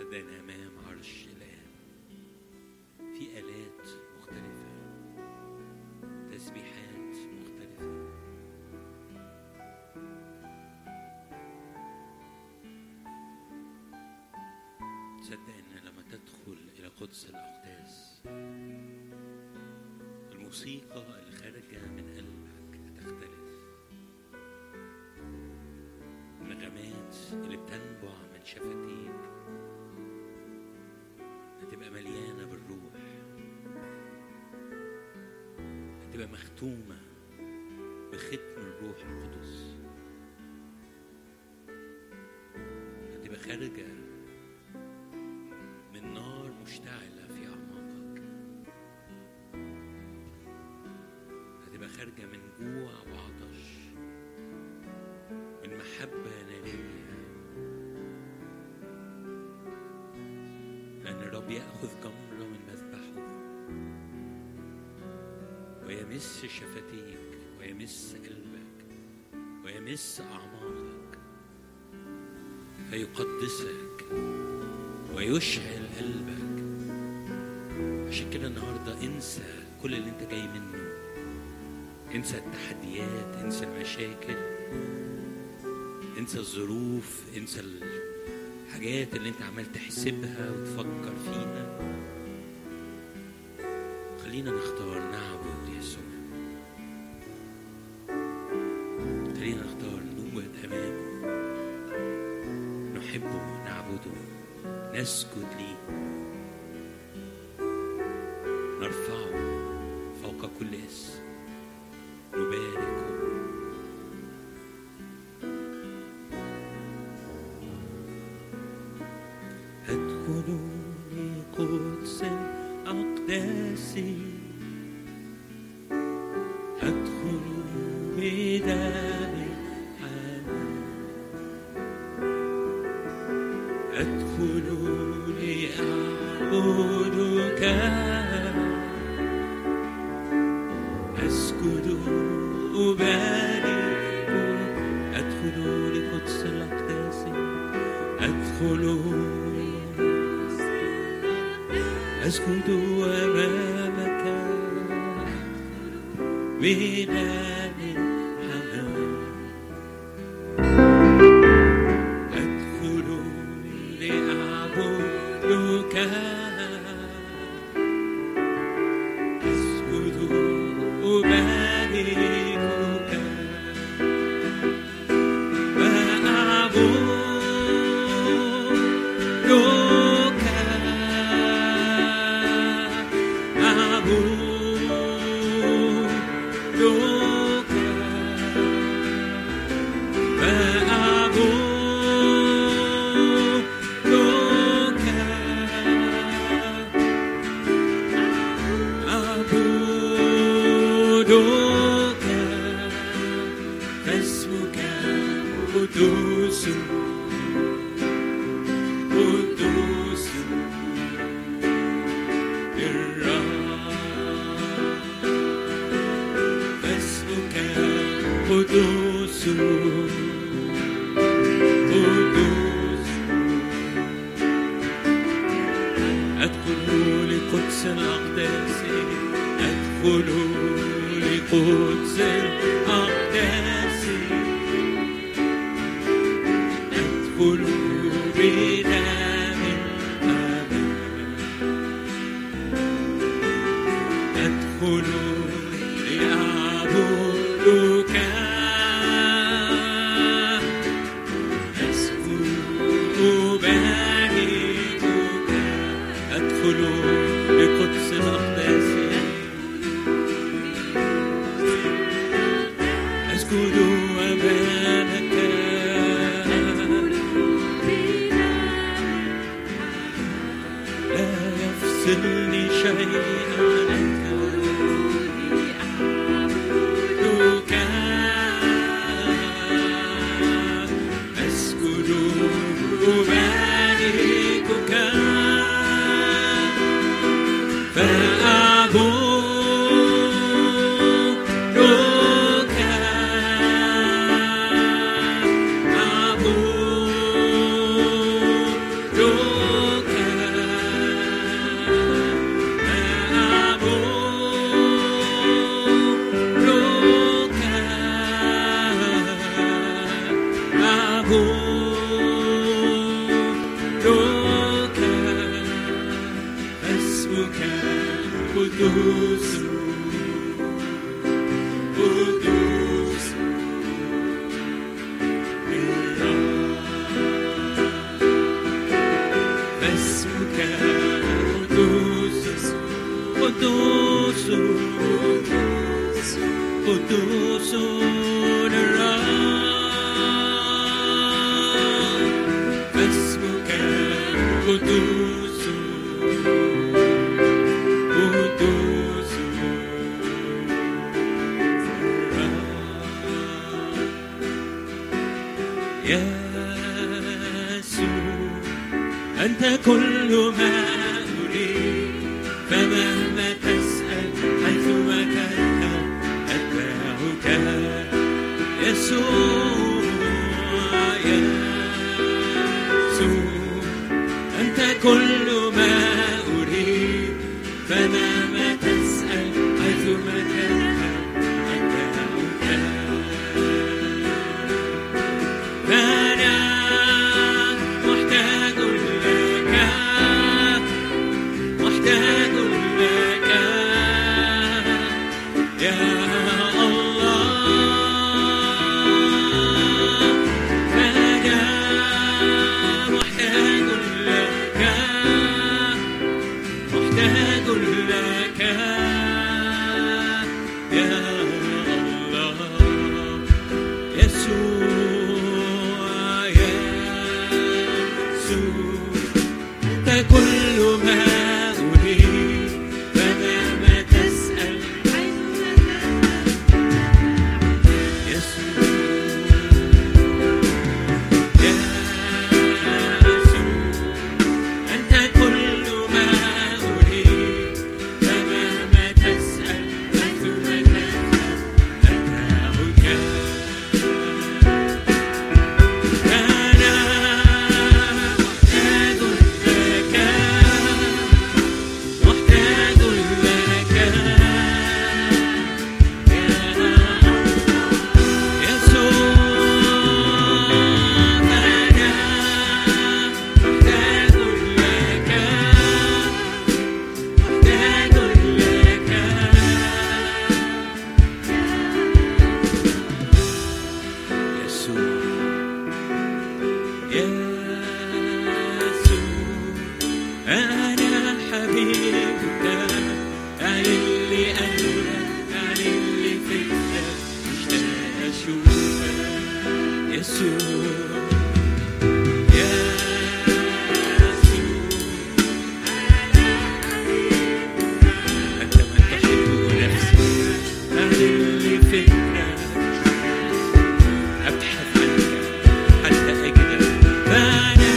صدقنا أمام عرش الآب في آلات مختلفة تسبيحات مختلفة تصدق ان لما تدخل الى قدس الاقداس الموسيقى اللي خارجه من قلبك هتختلف النغمات اللي بتنبع من شفتيك هتبقى مليانه بالروح هتبقى مختومه بختم الروح القدس هتبقى خارجه من نار مشتعلة في أعماقك هتبقى خارجة من جوع وعطش من محبة نارية لأن الرب يأخذ جمرة من مذبحه ويمس شفتيك ويمس قلبك ويمس أعماقك فيقدسك ويشعل قلبك عشان كده النهارده انسى كل اللي انت جاي منه انسى التحديات انسى المشاكل انسى الظروف انسى الحاجات اللي انت عمال تحسبها وتفكر فيها خلينا نختار نعبد يسوع خلينا نختار نوجد امامه نحبه نعبده نسجد ليه نرفعه فوق كل اسم نباركه ادخلوا لقدس الأقداس ادخلوا بدم الحمام ادخلوا لأعبدك أسجد أبارك أدخلوا لقدس الأقداس أدخلوا أسجد أمامك بنام الحمام أدخل لأعبدك أسجد أباركك وأعبدك أعبدك أعبدك فاسمك قدوس قدوس الرب فاسمك قدوس قدوس أدخل لقدس الأقداس أدخل لقدس الأقداس أدخل بنام الأمان أدخل لأعبدك أسكن أباركك أدخل لقدس الأقداس أسجد أمامك لا يفصلني شيء عنك أعبدك أسجد أباركك فأعبدك أعبدك ملكوتك اسمك قدوس قدوس اسمك قدوس قدوس قدوس الرب اسمك قدوس قدوس يسوع أنت كل ما أريد فمهما تسأل حيثما تذهب أتبعك يسوع يسوع أنت كل ما أريد فمهما تسأل حيثما تذهب أتبعك فأنا محتاج لك محتاج لك يا الله فأنا محتاج لك محتاج لك يا الله يسوع يسوع أنت كل ما أريد فمهما تسأل أنت كل ما أريد فمهما تسأل حيثما تذهب أتبعك أنا محتاج لك محتاج لك يا يسوع أنا محتاج لك محتاج لك يسوع يسوع أنا حبيبك أعلن لي قلبك أعلن لي فكرك مشتاق أشوفك يسوع يسوع أنت من تحب نفسي أعلن لي فكرك أبحث عنك حتى أجدك فأنا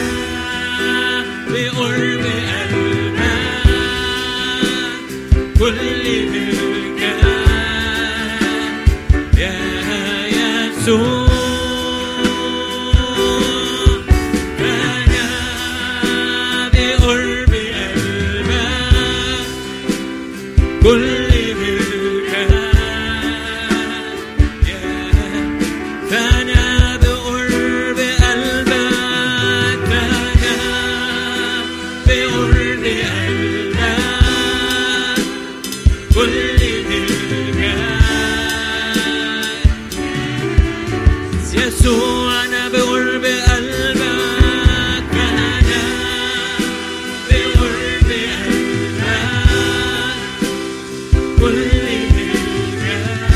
بقرب قلبك كل ملك يا يسوع فأنا بقرب قلبك كل ملك يا فأنا بقرب قلبك فأنا بقرب قلبك كل ملك يسوع أنا بقرب قلبك فأنا بقرب قلبك كل ملك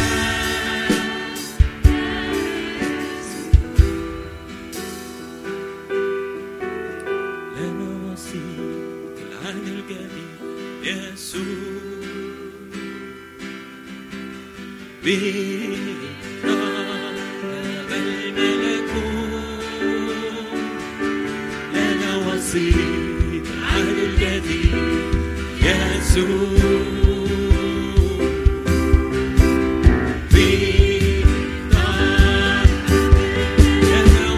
لنا وسيط العهد الجديد يسوع بطلب الملكوت لنا وسيط العهد الجديد يسوع أنا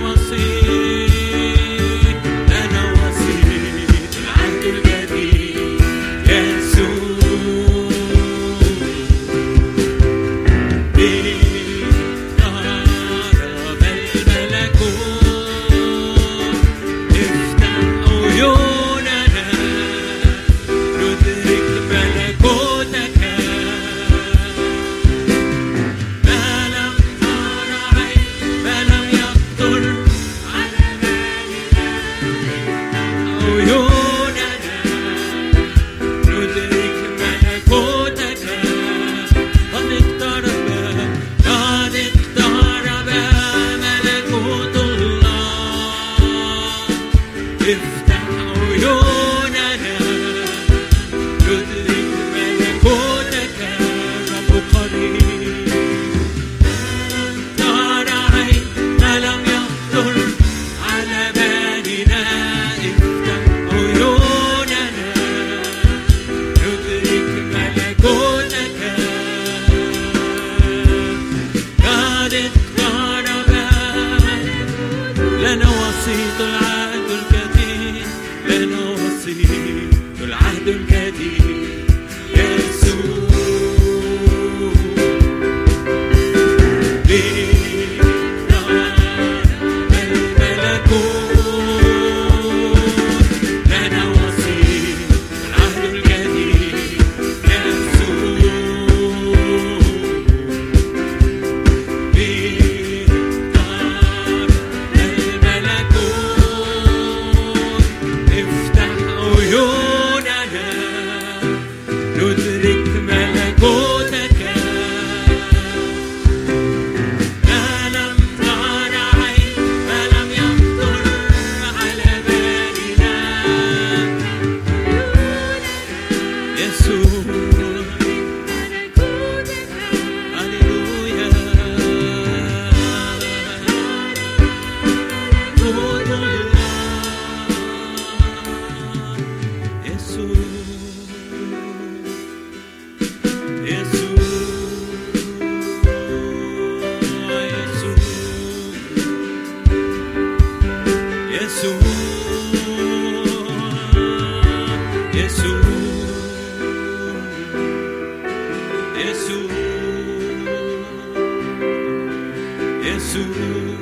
وسيط أنا وسيط العهد الجديد يسوع بقرب الملكوت افتح عيوننا ندرك ملكوتك رب قريب نار عين ما لم يخطر على بالنا افتح عيوننا ندرك ملكوتك قد اقترب لنا وسيط العهد الجديد لنا وسيط العهد الجديد يسوع الملكوت لنا وسيط العهد الجديد يسوع بإقطار الملكوت افتح عيوننا ندرك ملكوتك ما لم تر عين ما لم يخطر على بالنا يسوع هللويا روح الله يسوع يسوع يسوع يسوع يسوع يسوع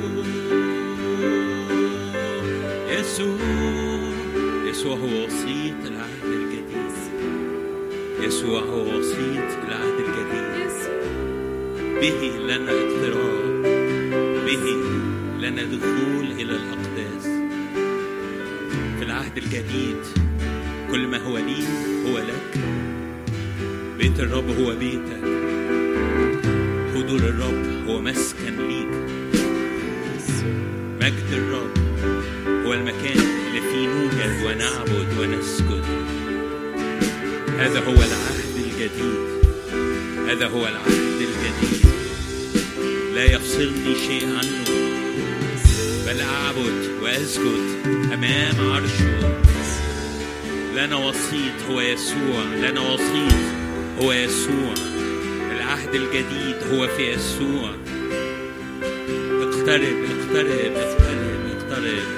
يسوع يسوع هو وسيط العهد الجديد يسوع هو وسيط العهد الجديد به لنا اقتراب به لنا دخول إلى الأقداس في العهد الجديد كل ما هو لي هو لك بيت الرب هو بيتك حضور الرب هو مسكن ليك مجد الرب هو المكان اللي فيه نوجد ونعبد ونسجد هذا هو العهد الجديد هذا هو العهد الجديد لا يفصلني شيء عنه بل أعبد وأسجد أمام عرشه لنا وسيط هو يسوع لنا وسيط هو يسوع العهد الجديد هو في يسوع اقترب اقترب اقترب اقترب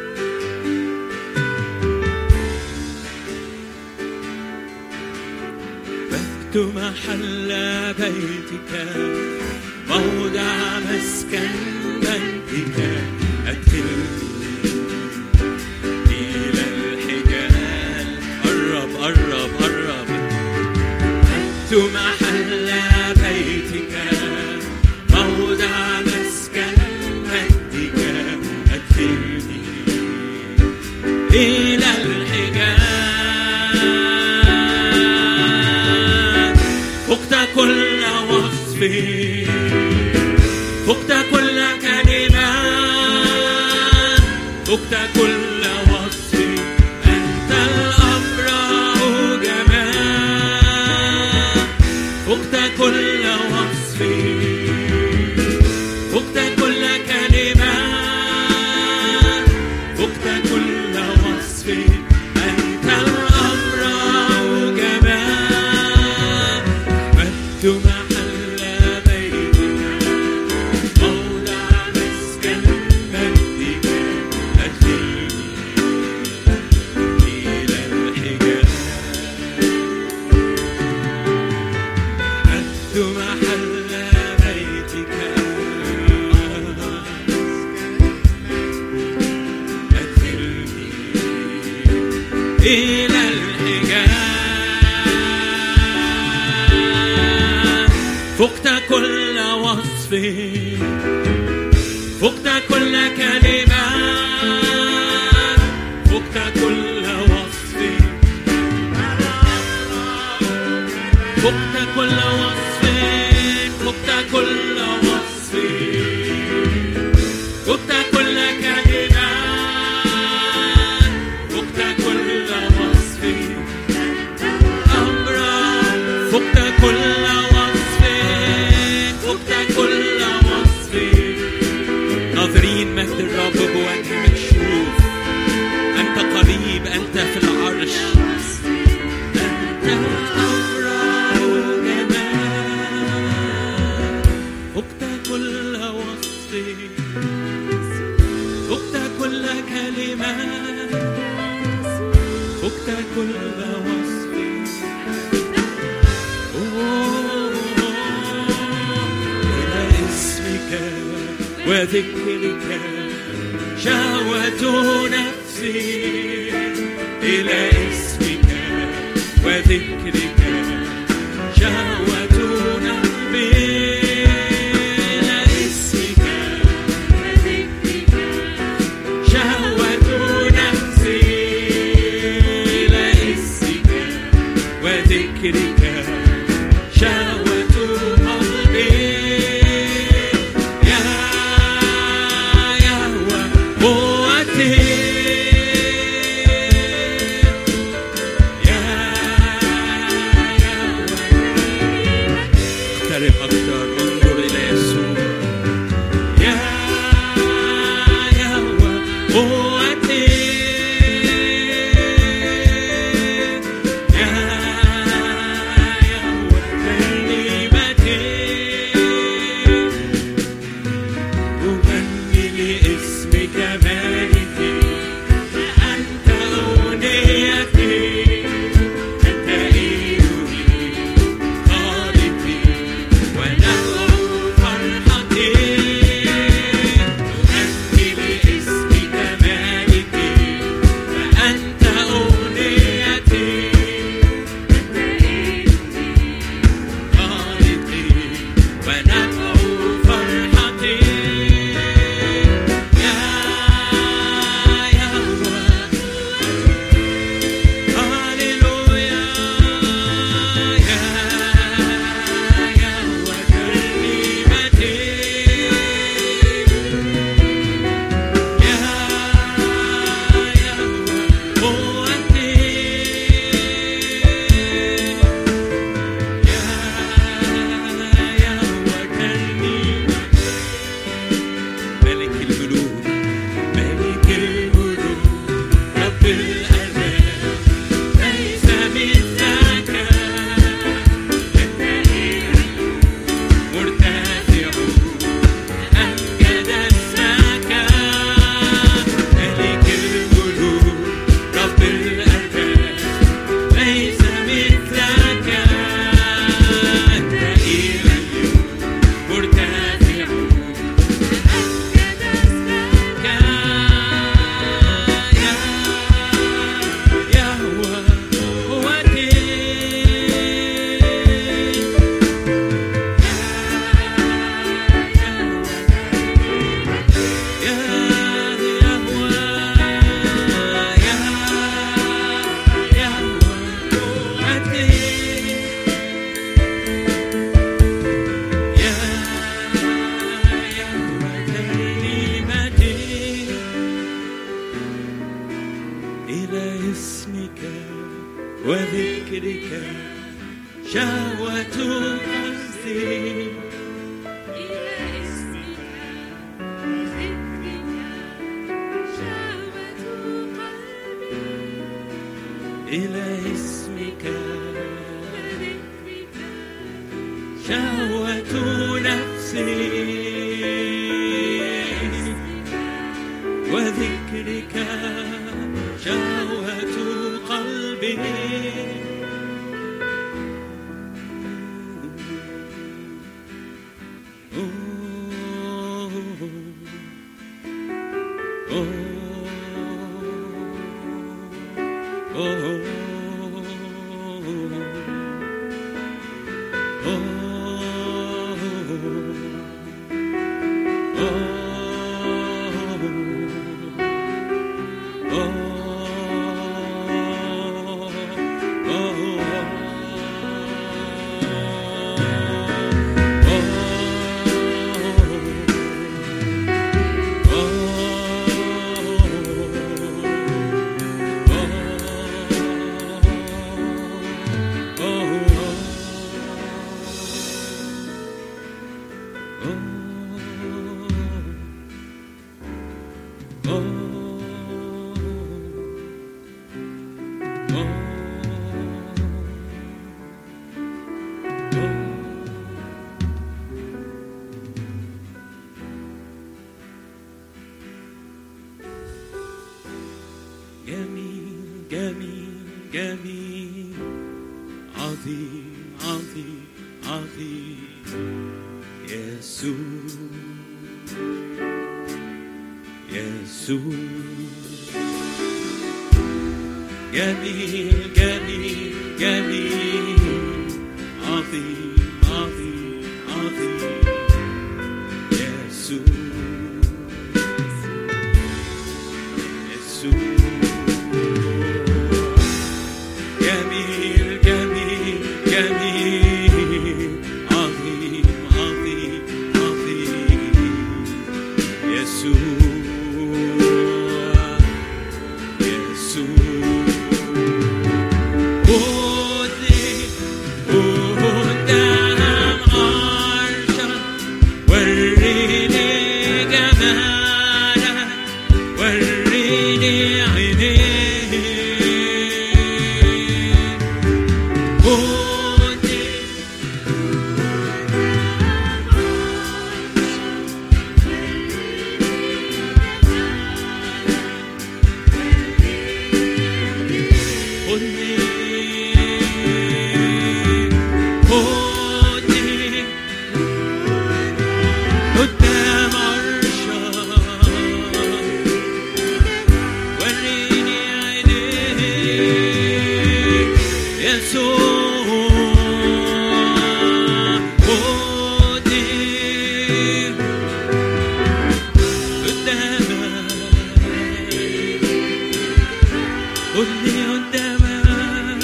بيت محل بيتك موضع مسكن بيتك أدخلني إلى الحجال قرب قرب قرب بيت محل بيتك موضع مسكن بيتك أدخلني إلى الحجال فقت كل وصف فقت كل كلمة فقت كل وصف أنت الأبرع جمال فقت كل وصف فقت كل كلمة فقت كل وصف أنت الأبرع جمال مجد محل بيتك موضع مسكن مجدك أدخلني إلى الحجاب مجد محل بيتك أدخلني إلى الحجاب فقت كل وصف فقت كل كلمة فقت كل وصف فقت كل وصف فقت كل وصف فقت كل كلمة كل وصف إلى اسمك وذكرك شهوة نفسي إلى اسمك وذكرك شهوة نفسي إلى اسمك شهوة نفسي إلى اسمك وذكرك شهوة قلبي يا يهوى قوتي يا يهوى اقترب أكثر انظر إلى يسوع يا يهوى قوتي يا يهوى كلمتي أغني لاسمك مالكي أنت أغنيتي أنت إلهي خالقي ونبع فرحتي أغني لاسمك مالكي فأنت أغنيتي خالقي ونبع فرحتي يا يهوى هاليلويا يا يهوى كلمتي يا يهوى قوتي يا يهوى كلمتي ملك الملوك ملك الملوك رب الأرباب ليس مثلك مرتفع أمجد اسمك ملك الملوك رب الأرباب ليس مثلك أنت إله مرتفع يهوى قوتي يا يهوى يا يهوى قوتي يا يهوى كلمتي إلى اسمك وذكرك شهوة قصدي إلى اسمك شهوة نفسي وذكرك شهوة قلبي جميل جميل عظيم عظيم عظيم يسوع يسوع جميل جميل جميل عظيم عظيم عظيم يسوع يسوع جميل جميل جميل عظيم عظيم عظيم يسوع يسوع خذني قدام عرشك وريني جمالك وريني عينيك خذني خذني خذني قدام عرشك وريني عينيك يسوع خذني قدامك خذني قدامك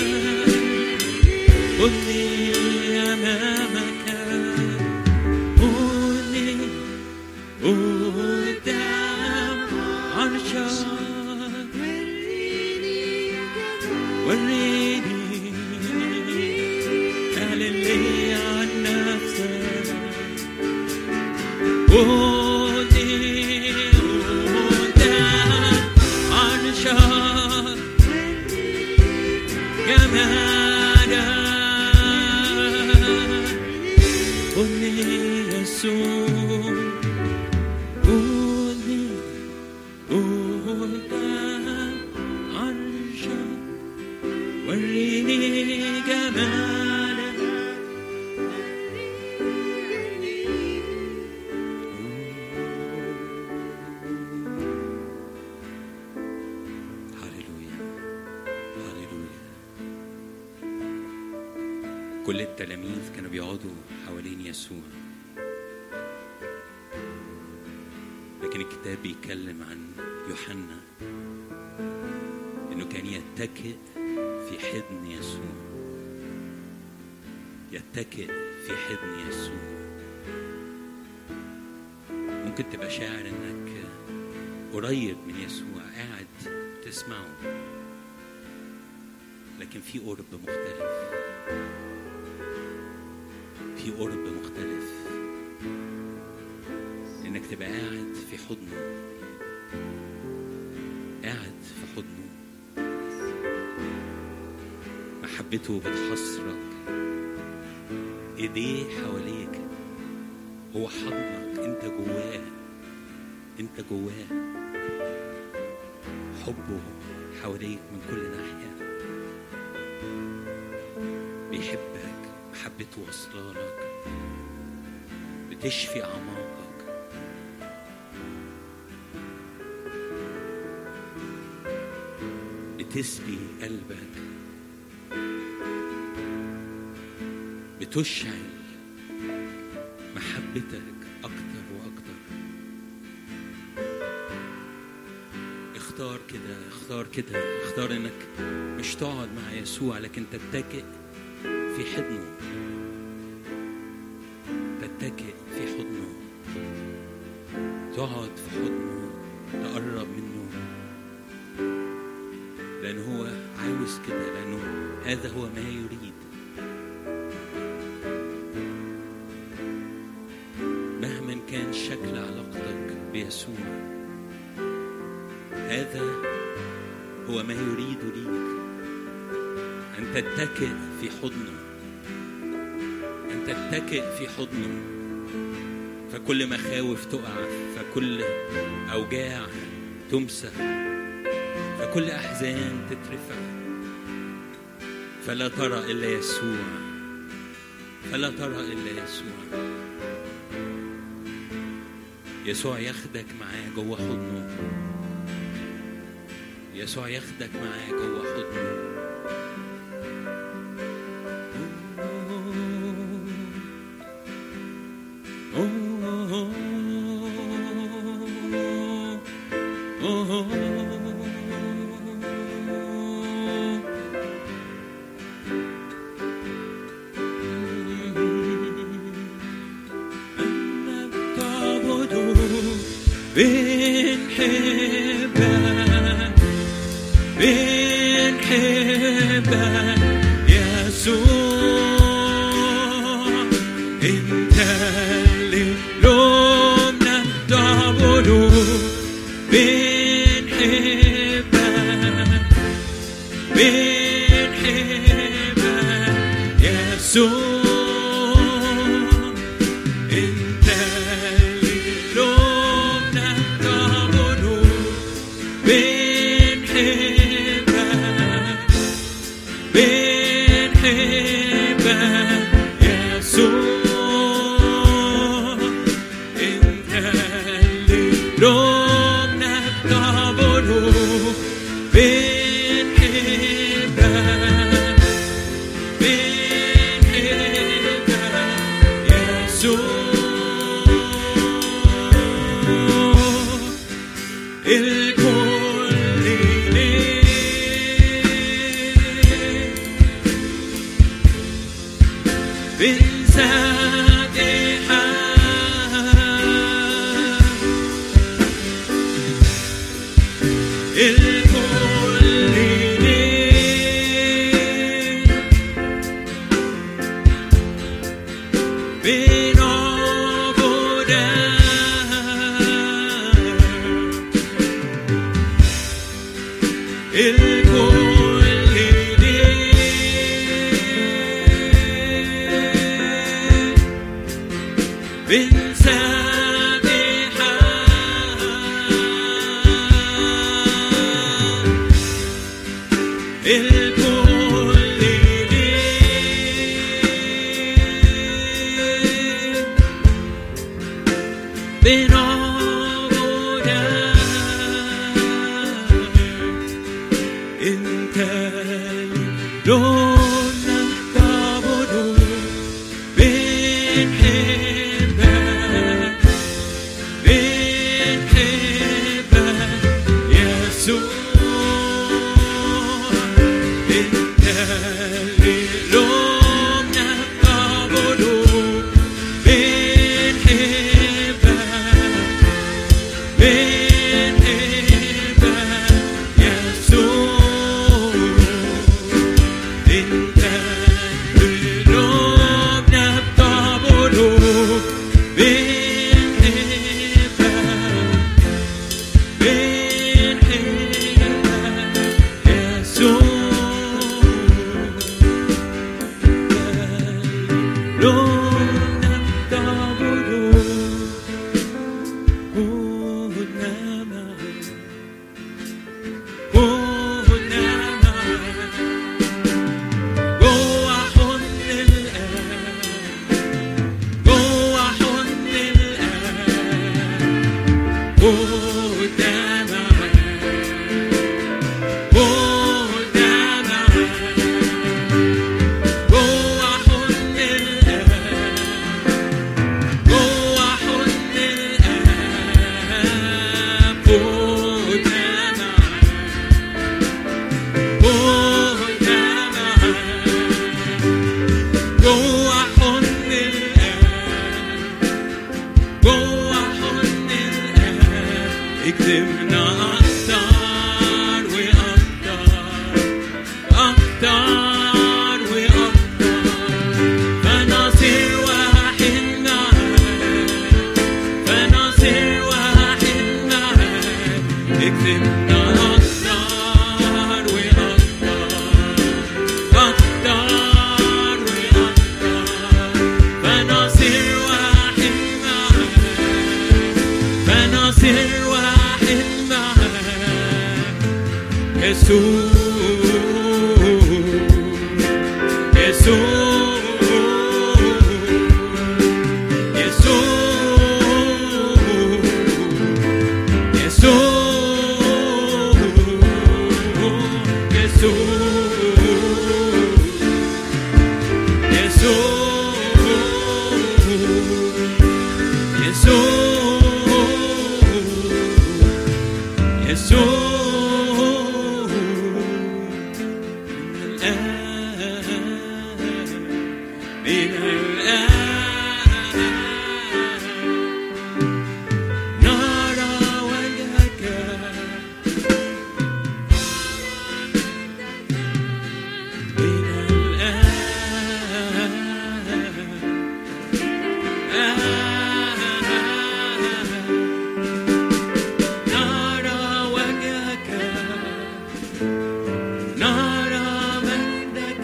خذني أمامك خذني قدام عرشك وريني اعلن لي عن نفسك خذني قدام عرشك جمالك خذني يسوع خذني قدام عرشك وريني جمالك هللويا هللويا كل التلاميذ كانوا بيقعدوا حوالين يسوع لكن الكتاب بيتكلم عن يوحنا انه كان يتكئ في حضن يسوع يتكئ في حضن يسوع ممكن تبقى شاعر انك قريب من يسوع قاعد تسمعه لكن في قرب مختلف في قرب مختلف انك تبقى قاعد في حضنه قاعد في حضنه محبته بتحصرك ايديه حواليك هو حضنك انت جواه انت جواه حبه حواليك من كل ناحيه بيحبك محبته واصله لك بتشفي اعماقك بتسقي قلبك بتشعل محبتك اكتر واكتر اختار كده اختار كده اختار انك مش تقعد مع يسوع لكن تتكئ في حضنه تتكئ في حضنه تقعد في حضنه تقرب منه لأن هو عاوز كده لأنه هذا هو ما يريد مهما كان شكل علاقتك بيسوع هذا هو ما يريد ليك أن تتكئ في حضنه أن تتكئ في حضنه فكل مخاوف تقع فكل أوجاع تمسح فكل أحزان تترفع فلا ترى إلا يسوع فلا ترى إلا يسوع يسوع ياخدك معاه جوه حضنه يسوع ياخدك معاه جوه حضنه أنك تعبد بنحبك بنحبك يسوع انت اللي لومنا تعبد بنحبك بنحبك يسوع انت اللي لومنا تعبد بنحبك بنحبك يسوع انت اللي لومنا تعبد بنحبك بنحبك يسوع الكل ليك بنسابحك الكل ليك بنعبدك الكل ليك بنسابحك الكل ليك بنعبدك انت لونا تعبد بنحبك بنحبك يسوع انت اللي لونا تعبد بنحبك بنحبك يسوع انت قلوبنا بتعبد بنحبك بنحبك يسوع قلوبنا بتعبد كنا معك كنا معك جوا حضن الآب جوا حضن الآب كنا معك كنا معك جوا حضن الآب جوا حضن الآب كنا معك كنا معك جوا حضن الآب جوا حضن الآب اكتبنا أكتر وأكتر أكتر وأكتر فنصير واحد معاك فنصير واحد معاك اكتبنا أكتر وأكتر أكتر وأكتر فنصير واحد معاك فنصير واحد معاك يسوع يسوع من الآن من الآن نرى وجهك من الآن نرى وجهك نرى مجدك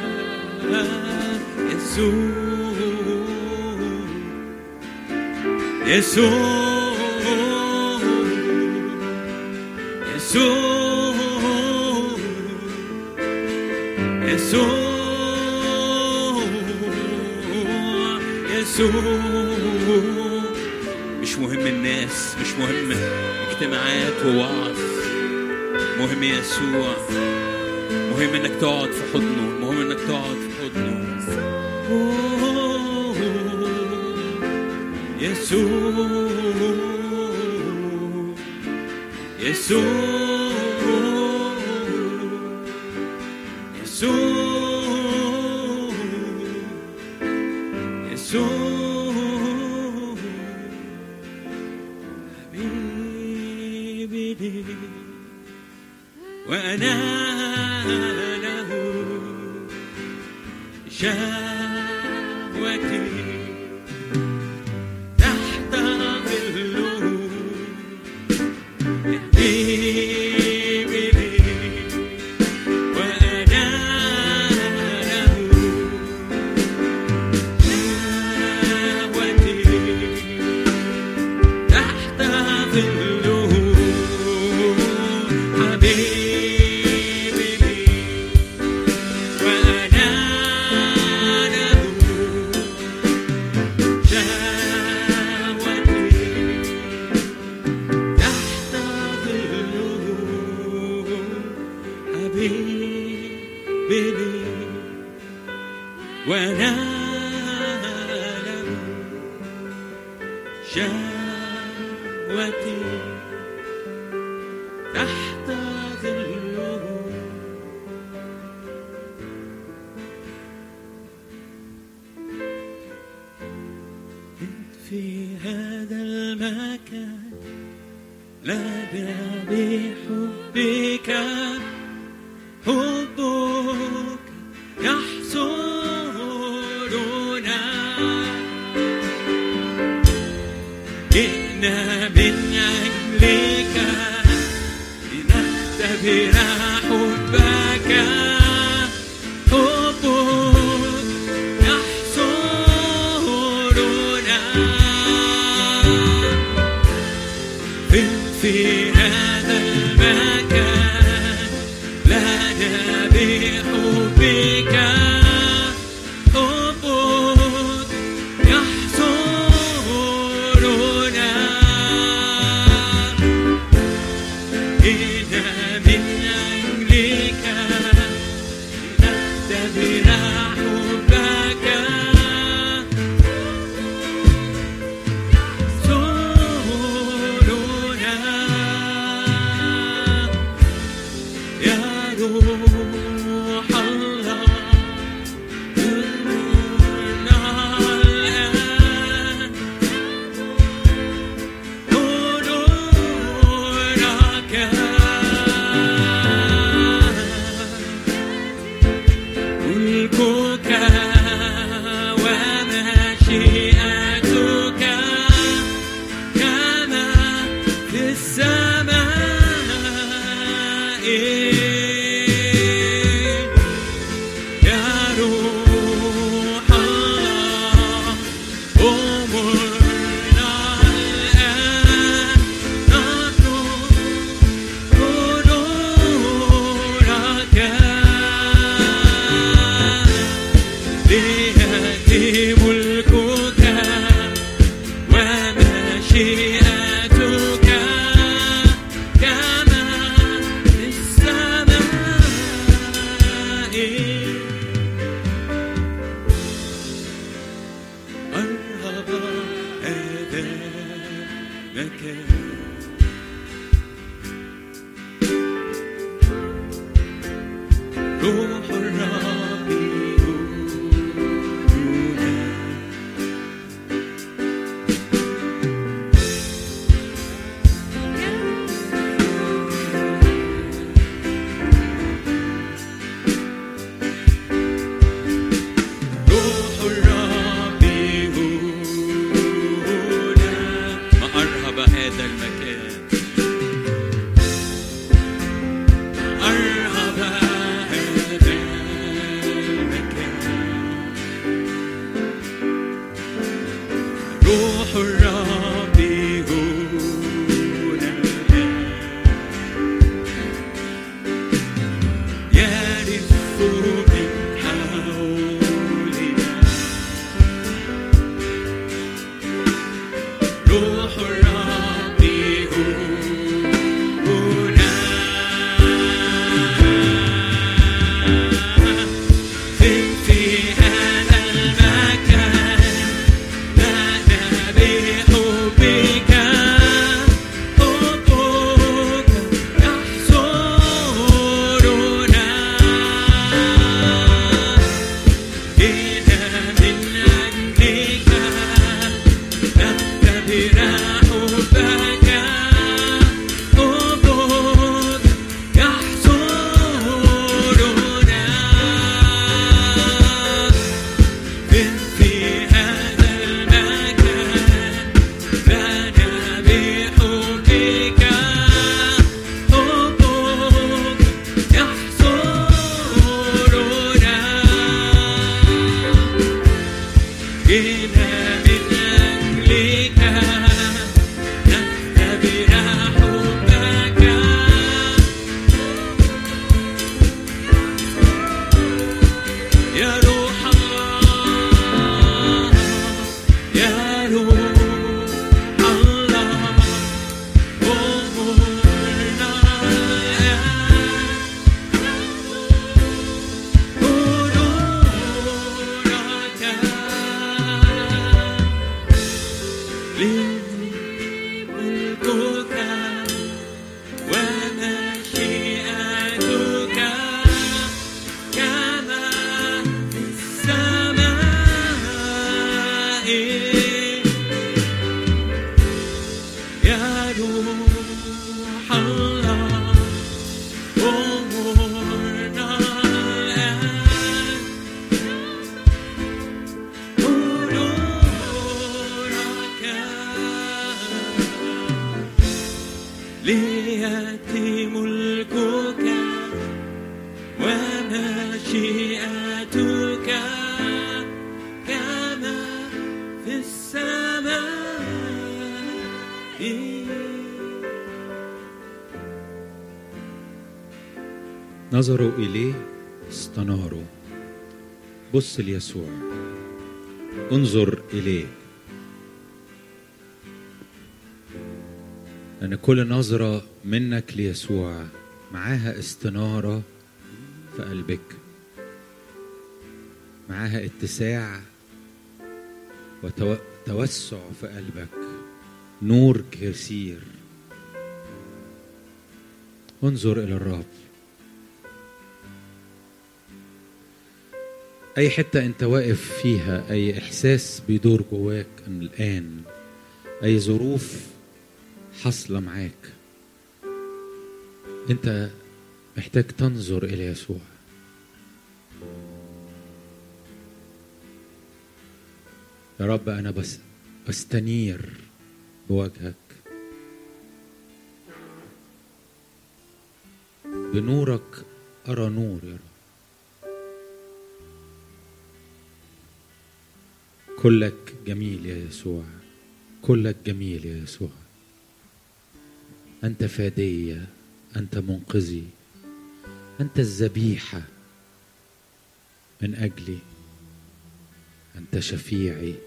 يسوع يسوع يسوع يسوع يسوع مش مهم الناس مش مهم اجتماعات ووعظ مهم يسوع مهم انك تقعد في حضنه مهم انك تقعد في حضنه يسوع يسوع يسوع يسوع حبيبي لي وأنا له شهوتي تحت ظله حبيبي لي وأنا له شهوتي تحت ظله حبيبي لي وأنا له شهوتي تحت ظله حبيبي لي وأنا له شهوتي تحت ظله انت في هذا المكان لدى بحبك حبك يحصرنا جئنا من أجلك لنختبر حبك حبك يحصرنا من في هذا المكان لنا بحبك حبك يحصرنا إلى من نظروا إليه استناروا بص ليسوع انظر إليه أن كل نظرة منك ليسوع معاها استنارة في قلبك معاها اتساع وتوسع في قلبك نور كثير انظر إلى الرب أي حتة أنت واقف فيها أي إحساس بيدور جواك الآن أي ظروف حاصلة معاك أنت محتاج تنظر إلى يسوع يا رب أنا بس بستنير بوجهك بنورك أرى نور يا رب كلك جميل يا يسوع كلك جميل يا يسوع أنت فادية أنت منقذي أنت الذبيحة من أجلي أنت شفيعي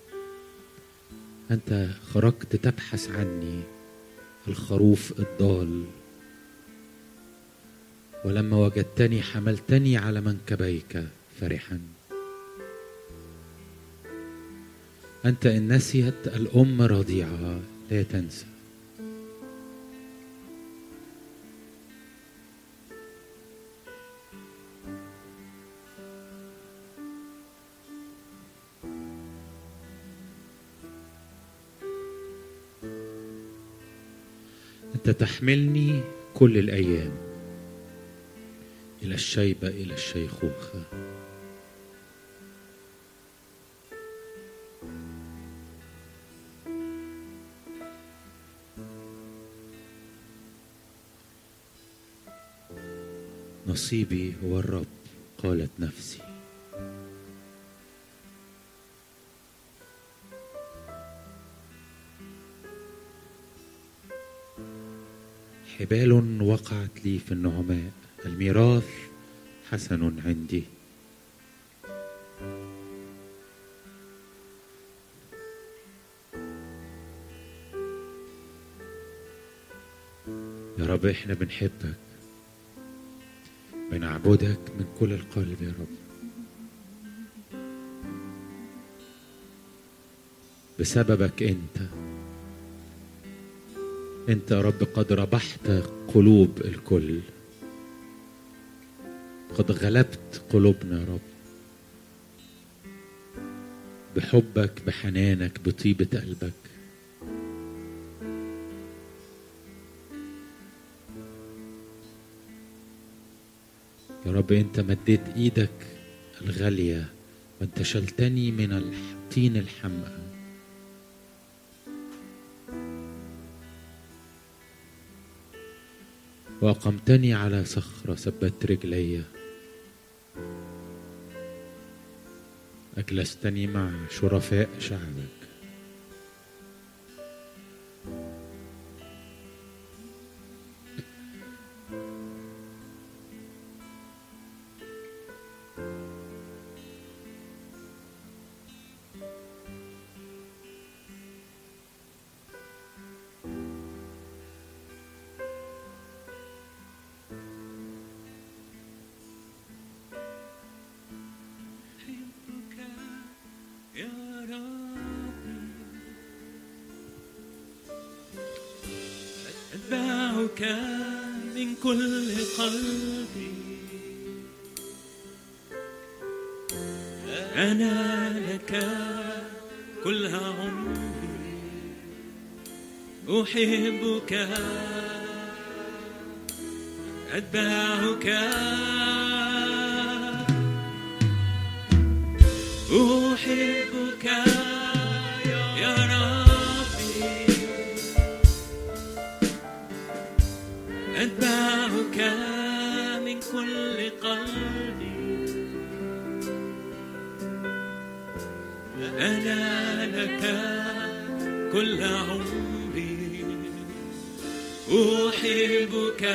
أنت خرجت تبحث عني الخروف الضال ولما وجدتني حملتني على منكبيك فرحا أنت إن نسيت الأم رضيعها لا تنسى أنت تحملني كل الأيام إلى الشيبة إلى الشيخوخة نصيبي هو الرب قالت نفسي حبال وقعت لي في النعماء الميراث حسن عندي يا رب احنا بنحبك بنعبدك من كل القلب يا رب بسببك انت انت يا رب قد ربحت قلوب الكل قد غلبت قلوبنا يا رب بحبك بحنانك بطيبة قلبك يا رب انت مديت ايدك الغالية وانت شلتني من الطين الحمقى وأقمتني على صخرة ثبت رجلي أجلستني مع شرفاء شعبك أحبك يا ربي أتبعك من كل قلبي أنا لك كل عمري أحبك أتبعك أحبك يا ربي أتبعك من كل قلبي أنا لك كل عمري أحبك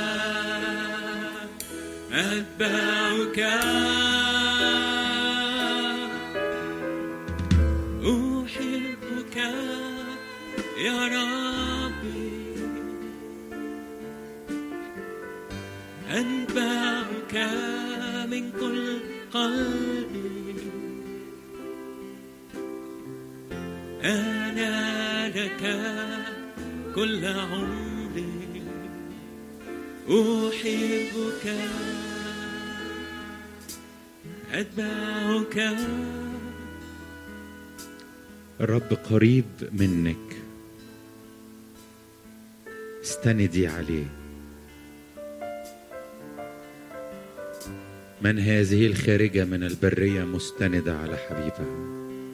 أتبعك أحبك يا ربي أتبعك من كل قلبي أنا لك كل عمري أحبك أتبعك الرب قريب منك استندي عليه من هذه الخارجة من البرية مستندة على حبيبها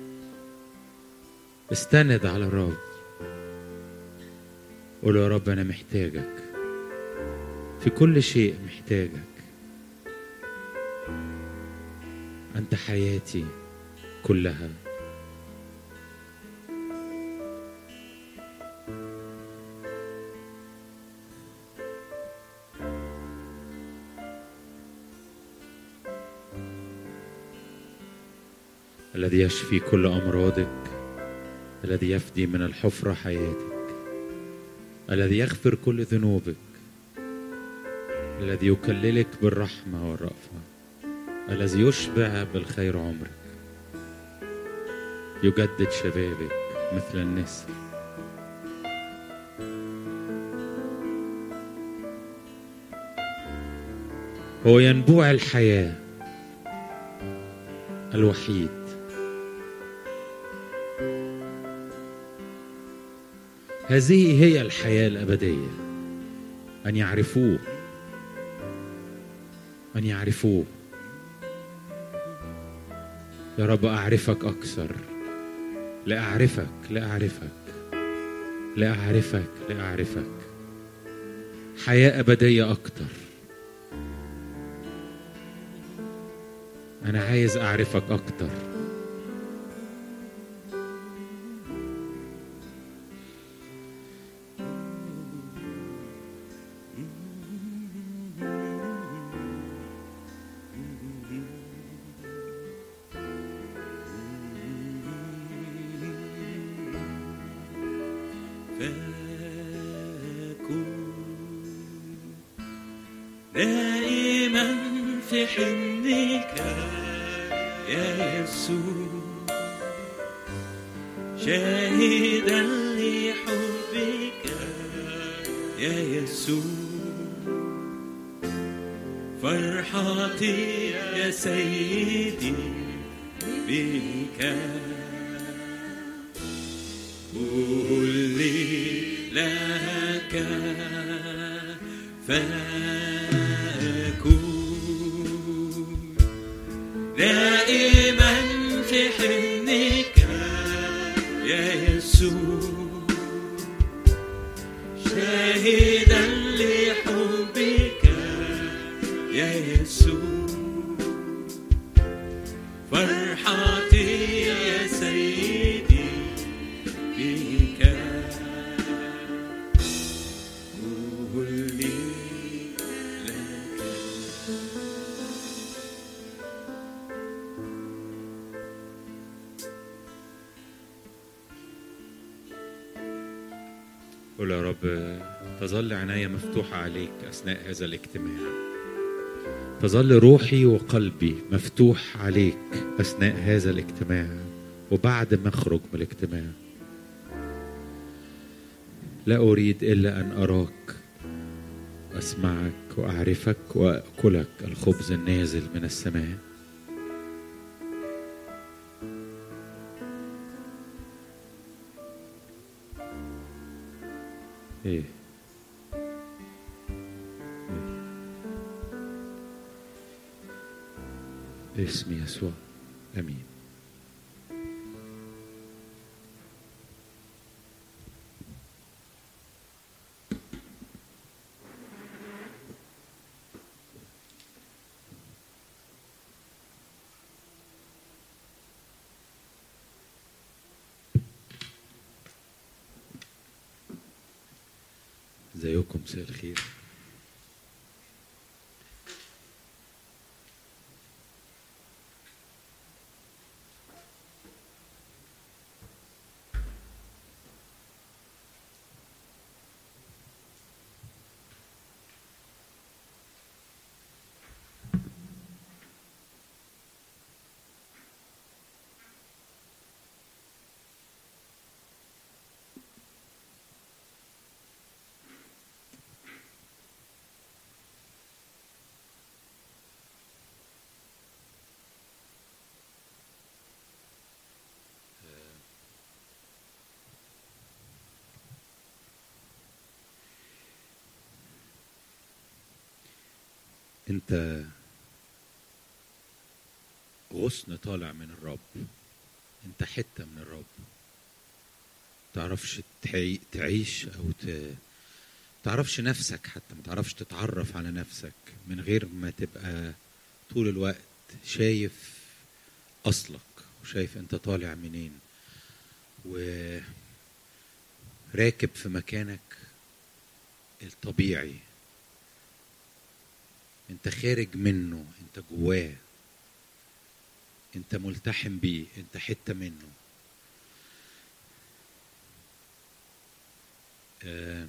استند على الرب قول يا رب أنا محتاجك في كل شيء محتاجك أنت حياتي كلها الذي يشفي كل أمراضك الذي يفدي من الحفرة حياتك الذي يغفر كل ذنوبك الذي يكللك بالرحمة والرأفة الذي يشبع بالخير عمرك يجدد شبابك مثل النسر هو ينبوع الحياة الوحيد هذه هي الحياة الأبدية أن يعرفوه أن يعرفوه يا رب أعرفك أكثر لأعرفك لأعرفك لأعرفك لأعرفك حياة أبدية أكتر أنا عايز أعرفك أكتر فكن دائما في حضنك يا يسوع شاهدا لحبك يا يسوع فرحتي يا سيدي بك كلي لك فأكون دائما في حضنك يا يسوع شاهدا لحبك يا يسوع فرحتي يا سيدي بك كلي لك قول يا رب تظل عناية مفتوحة عليك أثناء هذا الاجتماع تظل روحي وقلبي مفتوح عليك أثناء هذا الاجتماع وبعد ما أخرج من الاجتماع لا أريد إلا أن أراك وأسمعك وأعرفك وأكلك الخبز النازل من السماء إيه إيه. باسم يسوع امين ازيكم مساء الخير انت غصن طالع من الرب انت حته من الرب تعرفش تعي- تعيش او ت... تعرفش نفسك حتى ما تعرفش تتعرف على نفسك من غير ما تبقى طول الوقت شايف اصلك وشايف انت طالع منين وراكب في مكانك الطبيعي انت خارج منه انت جواه انت ملتحم بيه انت حته منه آه،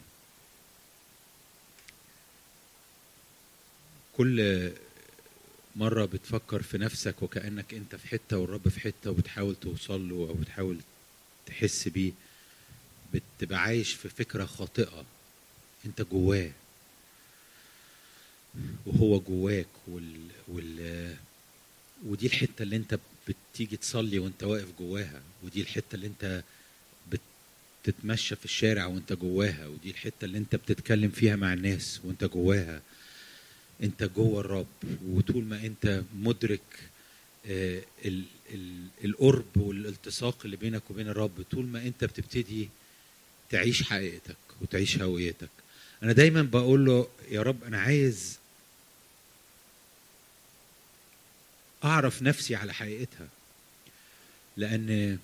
كل مرة بتفكر في نفسك وكأنك انت في حتة والرب في حتة وبتحاول توصل له او بتحاول تحس بيه بتبقى عايش في فكرة خاطئة انت جواه وهو جواك وال, وال ودي الحته اللي انت بتيجي تصلي وانت واقف جواها ودي الحته اللي انت بتتمشى في الشارع وانت جواها ودي الحته اللي انت بتتكلم فيها مع الناس وانت جواها انت جوه الرب وطول ما انت مدرك آه، ال- ال- القرب والالتصاق اللي بينك وبين الرب طول ما انت بتبتدي تعيش حقيقتك وتعيش هويتك انا دايما بقول له يا رب انا عايز اعرف نفسي على حقيقتها لان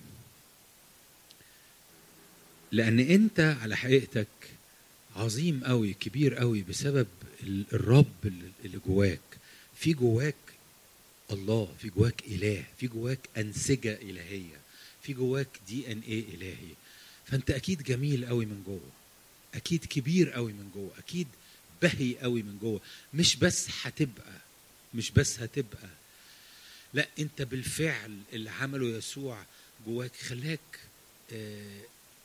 لان انت على حقيقتك عظيم قوي كبير قوي بسبب ال- الرب اللي- اللي جواك في جواك الله في جواك اله في جواك انسجه الهيه في جواك دي ان ايه الهي فانت اكيد جميل قوي من جوه اكيد كبير قوي من جوه اكيد بهي قوي من جوه مش بس هتبقى مش بس هتبقى لا انت بالفعل اللي عمله يسوع جواك خلاك آه،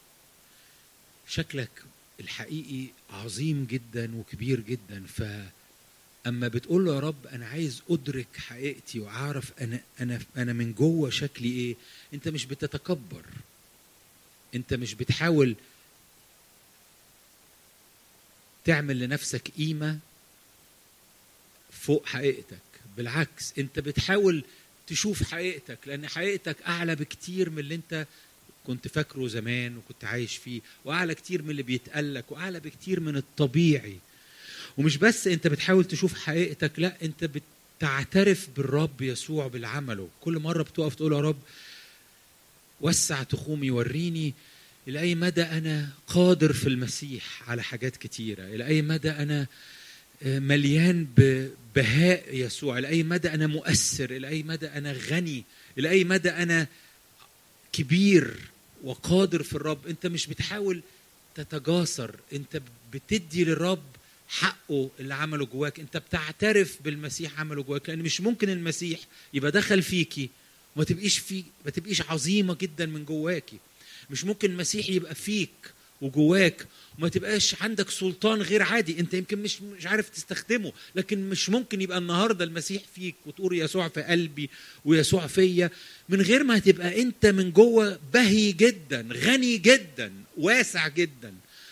شكلك الحقيقي عظيم جدا وكبير جدا ف اما بتقول له يا رب انا عايز ادرك حقيقتي واعرف انا انا انا من جوه شكلي ايه انت مش بتتكبر انت مش بتحاول تعمل لنفسك قيمه فوق حقيقتك بالعكس انت بتحاول تشوف حقيقتك لان حقيقتك اعلى بكتير من اللي انت كنت فاكره زمان وكنت عايش فيه واعلى كتير من اللي بيتقالك واعلى بكتير من الطبيعي ومش بس انت بتحاول تشوف حقيقتك لا انت بتعترف بالرب يسوع بالعمله كل مره بتقف تقول يا رب وسع تخومي وريني الى اي مدى انا قادر في المسيح على حاجات كتيره الى اي مدى انا آه، مليان ببهاء يسوع الى اي مدى انا مؤثر الى اي مدى انا غني الى اي مدى انا كبير وقادر في الرب انت مش بتحاول تتجاسر انت بتدي للرب حقه اللي عمله جواك انت بتعترف بالمسيح عمله جواك لان مش ممكن المسيح يبقى دخل فيكي وما تبقيش في ما تبقيش عظيمه جدا من جواكي مش ممكن المسيح يبقى فيك وجواك وما تبقاش عندك سلطان غير عادي انت يمكن مش مش عارف تستخدمه لكن مش ممكن يبقى النهارده المسيح فيك وتقول يسوع في قلبي ويسوع فيا من غير ما تبقى انت من جوه بهي جدا غني جدا واسع جدا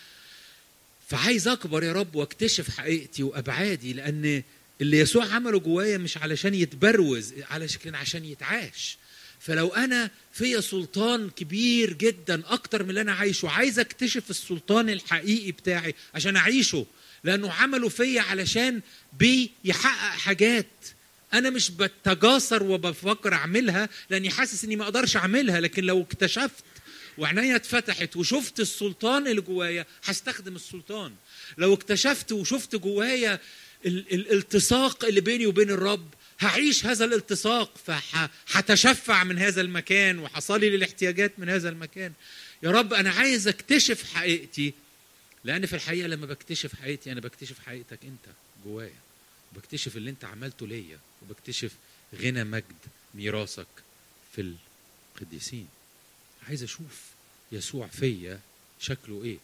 فعايز اكبر يا رب واكتشف حقيقتي وابعادي لان اللي يسوع عمله جوايا مش علشان يتبروز علشان عشان يتعاش فلو انا فيا سلطان كبير جدا اكتر من اللي انا عايشه عايز اكتشف السلطان الحقيقي بتاعي عشان اعيشه لانه عمله فيا علشان بيحقق حاجات انا مش بتجاسر وبفكر اعملها لاني حاسس اني ما اقدرش اعملها لكن لو اكتشفت وعينيا اتفتحت وشفت السلطان اللي جوايا هستخدم السلطان لو اكتشفت وشفت جوايا ال- الالتصاق اللي بيني وبين الرب هعيش هذا الالتصاق فهتشفع من هذا المكان وحصلي للاحتياجات من هذا المكان يا رب انا عايز اكتشف حقيقتي لان في الحقيقه لما بكتشف حقيقتي انا بكتشف حقيقتك انت جوايا وبكتشف اللي انت عملته ليا وبكتشف غنى مجد ميراثك في القديسين عايز اشوف يسوع فيا شكله ايه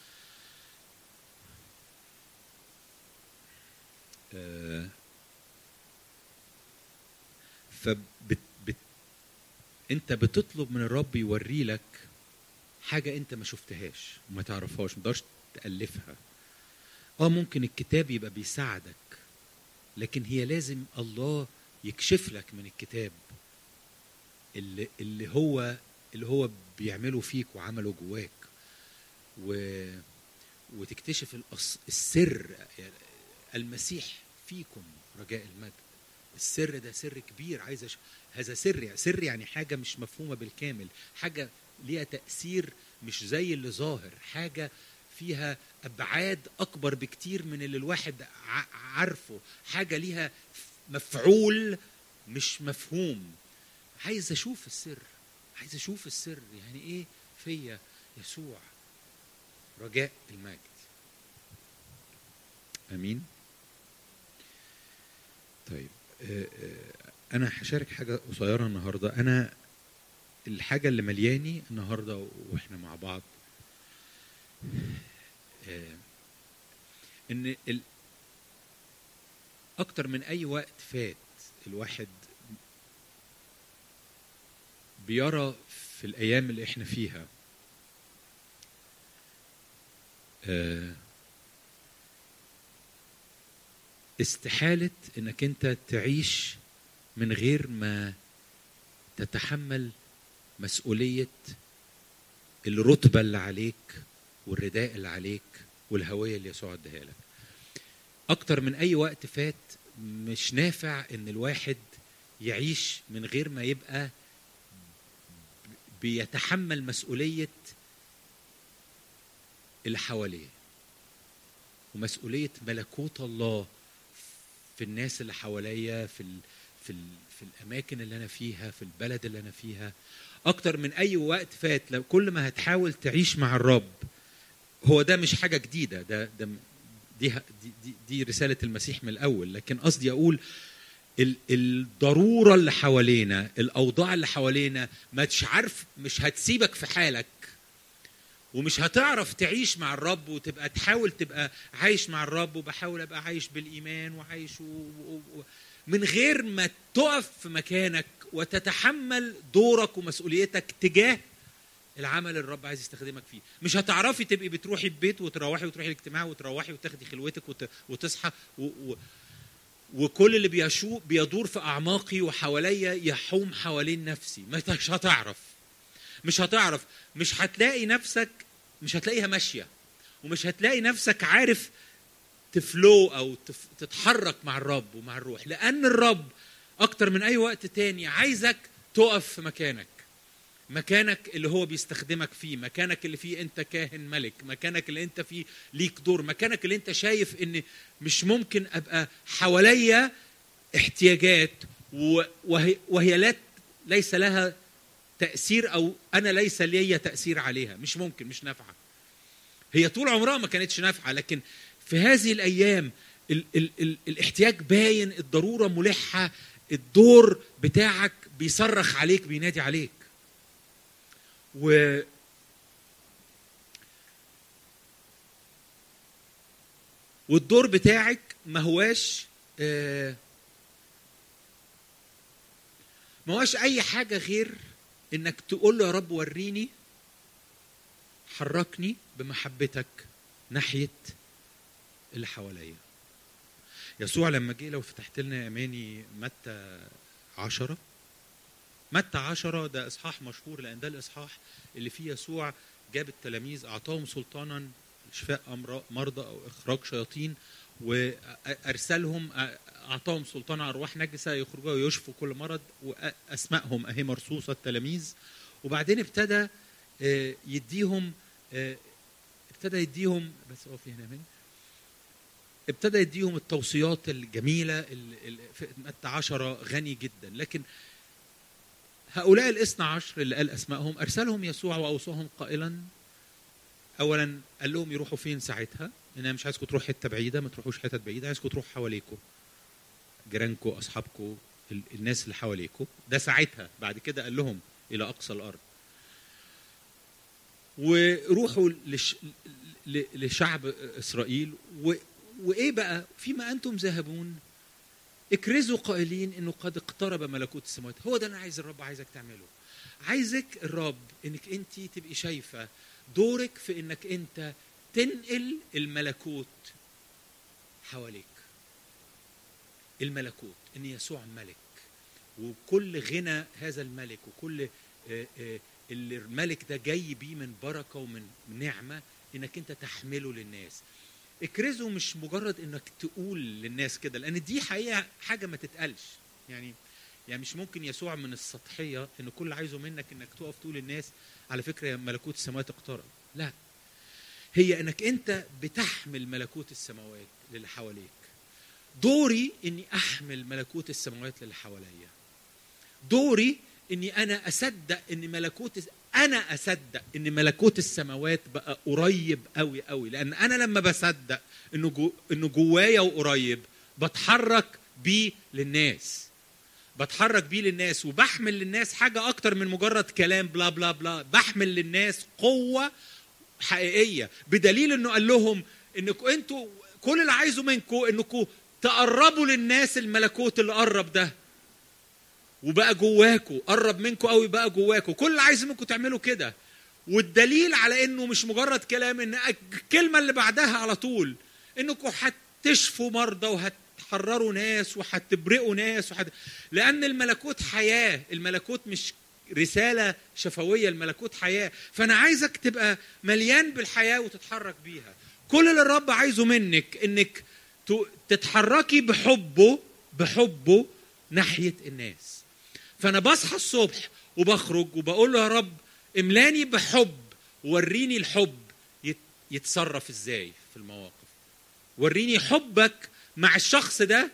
آه فبت بت انت بتطلب من الرب يوري لك حاجه انت ما شفتهاش وما تعرفهاش ما تقدرش تالفها اه ممكن الكتاب يبقى بيساعدك لكن هي لازم الله يكشف لك من الكتاب اللي اللي هو اللي هو بيعمله فيك وعمله جواك و وتكتشف الأص... السر يعني المسيح فيكم رجاء المجد السر ده سر كبير عايز أش... هذا سر يعني سر يعني حاجه مش مفهومه بالكامل حاجه ليها تاثير مش زي اللي ظاهر حاجه فيها ابعاد اكبر بكتير من اللي الواحد ع... عارفه حاجه ليها مفعول مش مفهوم عايز اشوف السر عايز اشوف السر يعني ايه فيا يسوع رجاء المجد امين طيب آه، آه، انا هشارك حاجه قصيره النهارده انا الحاجه اللي ملياني النهارده واحنا مع بعض آه، ان ال... اكتر من اي وقت فات الواحد بيرى في الايام اللي احنا فيها آه، استحالة انك انت تعيش من غير ما تتحمل مسؤولية الرتبة اللي عليك والرداء اللي عليك والهوية اللي يسوع اداها لك أكتر من أي وقت فات مش نافع إن الواحد يعيش من غير ما يبقى بيتحمل مسؤولية اللي حواليه ومسؤولية ملكوت الله في الناس اللي حواليا في ال في ال في الأماكن اللي أنا فيها في البلد اللي أنا فيها أكتر من أي وقت فات لو كل ما هتحاول تعيش مع الرب هو ده مش حاجة جديدة ده ده دي دي, دي, دي رسالة المسيح من الأول لكن قصدي أقول ال- الضروره اللي حوالينا الاوضاع اللي حوالينا مش عارف مش هتسيبك في حالك ومش هتعرف تعيش مع الرب وتبقى تحاول تبقى عايش مع الرب وبحاول ابقى عايش بالايمان وعايش و... و... و... من غير ما تقف في مكانك وتتحمل دورك ومسؤوليتك تجاه العمل اللي الرب عايز يستخدمك فيه مش هتعرفي تبقي بتروحي البيت وتروحي وتروحي الاجتماع وتروحي وتاخدي خلوتك وت... وتصحى و... و... وكل اللي بيشو بيدور في اعماقي وحواليا يحوم حوالين نفسي مش هتعرف مش هتعرف مش هتلاقي نفسك مش هتلاقيها ماشيه ومش هتلاقي نفسك عارف تفلو او تف... تتحرك مع الرب ومع الروح لان الرب اكتر من اي وقت تاني عايزك تقف في مكانك مكانك اللي هو بيستخدمك فيه مكانك اللي فيه انت كاهن ملك مكانك اللي انت فيه ليك دور مكانك اللي انت شايف ان مش ممكن ابقى حواليا احتياجات و- وهي, وهي لا ليس لها تاثير او انا ليس لي تاثير عليها مش ممكن مش نافعه هي طول عمرها ما كانتش نافعه لكن في هذه الايام ال ال ال الاحتياج باين الضروره ملحه الدور بتاعك بيصرخ عليك بينادي عليك و والدور بتاعك ما هواش آه، ما هواش اي حاجه غير انك تقول له يا رب وريني حركني بمحبتك ناحيه اللي حواليا يسوع لما جه لو فتحت لنا يا اماني متى عشرة متى عشرة ده اصحاح مشهور لان ده الاصحاح اللي فيه يسوع جاب التلاميذ اعطاهم سلطانا شفاء أمراء- مرضى او اخراج شياطين وارسلهم اعطاهم سلطان على ارواح نجسه يخرجوا ويشفوا كل مرض واسمائهم اهي مرصوصه التلاميذ وبعدين ابتدى آه، يديهم آه، ابتدى يديهم بس هو في هنا من ابتدى يديهم التوصيات الجميله ال- ال- في متى عشرة غني جدا لكن هؤلاء الاثنى عشر اللي قال اسمائهم ارسلهم يسوع واوصاهم قائلا اولا قال لهم يروحوا فين ساعتها انا مش عايزكم تروحوا حته بعيده ما تروحوش حتت بعيده عايزكم تروحوا حواليكم جيرانكم اصحابكم ال- الناس اللي حواليكم ده ساعتها بعد كده قال لهم الى اقصى الارض وروحوا لش... ل- لشعب اسرائيل و... وايه بقى فيما انتم ذاهبون اكرزوا قائلين انه قد اقترب ملكوت السماوات هو ده انا عايز الرب عايزك تعمله عايزك الرب انك انت تبقي شايفه دورك في انك انت تنقل الملكوت حواليك الملكوت ان يسوع ملك وكل غنى هذا الملك وكل آه، آه، اللي الملك ده جاي بيه من بركه ومن نعمه انك انت تحمله للناس اكرزه مش مجرد انك تقول للناس كده لان دي حقيقه حاجه ما تتقالش يعني يعني مش ممكن يسوع من السطحيه ان كل اللي عايزه منك انك تقف تقول للناس على فكره يا ملكوت السماوات اقترب لا هي انك انت بتحمل ملكوت السماوات للي حواليك دوري اني احمل ملكوت السماوات للي حواليا دوري اني انا اصدق ان ملكوت انا اصدق ان ملكوت السماوات بقى قريب قوي قوي لان انا لما بصدق انه جو انه جوايا وقريب بتحرك بيه للناس بتحرك بيه للناس وبحمل للناس حاجه اكتر من مجرد كلام بلا بلا بلا بحمل للناس قوه حقيقيه بدليل انه قال لهم انكم انتوا كل اللي عايزه منكم انكم تقربوا للناس الملكوت اللي قرب ده وبقى جواكوا قرب منكم قوي بقى جواكوا كل اللي عايز منكم تعملوا كده والدليل على انه مش مجرد كلام ان الكلمه اللي بعدها على طول انكم هتشفوا مرضى وهتحرروا ناس وهتبرئوا ناس وحت... لان الملكوت حياه الملكوت مش رساله شفويه الملكوت حياه فانا عايزك تبقى مليان بالحياه وتتحرك بيها كل اللي الرب عايزه منك انك تتحركي بحبه بحبه ناحيه الناس فانا بصحى الصبح وبخرج وبقول له يا رب املاني بحب وريني الحب يتصرف ازاي في المواقف وريني حبك مع الشخص ده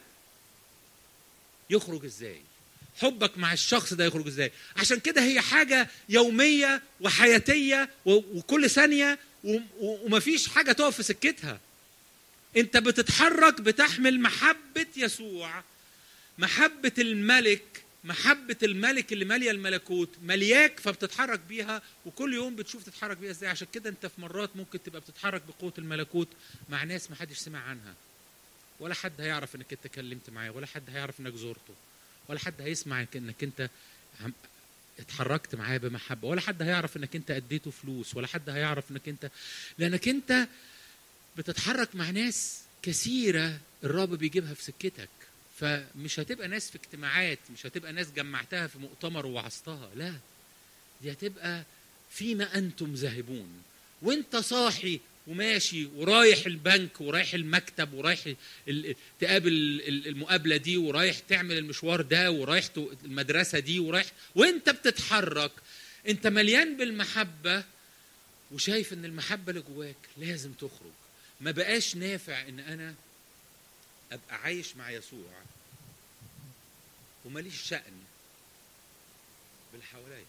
يخرج ازاي حبك مع الشخص ده يخرج ازاي عشان كده هي حاجة يومية وحياتية وكل ثانية ومفيش حاجة تقف في سكتها انت بتتحرك بتحمل محبة يسوع محبة الملك محبة الملك اللي مالية الملكوت ملياك فبتتحرك بيها وكل يوم بتشوف تتحرك بيها ازاي عشان كده انت في مرات ممكن تبقى بتتحرك بقوة الملكوت مع ناس ما حدش سمع عنها ولا حد هيعرف انك انت كلمت معاه ولا حد هيعرف انك زرته ولا حد هيسمع انك انت اتحركت معاه بمحبة ولا حد هيعرف انك انت اديته فلوس ولا حد هيعرف انك انت لانك انت بتتحرك مع ناس كثيرة الرب بيجيبها في سكتك فمش هتبقى ناس في اجتماعات مش هتبقى ناس جمعتها في مؤتمر ووعظتها لا دي هتبقى فيما انتم ذاهبون وانت صاحي وماشي ورايح البنك ورايح المكتب ورايح تقابل المقابله دي ورايح تعمل المشوار ده ورايح المدرسه دي ورايح وانت بتتحرك انت مليان بالمحبه وشايف ان المحبه اللي جواك لازم تخرج ما بقاش نافع ان انا ابقى عايش مع يسوع وماليش شأن باللي حواليا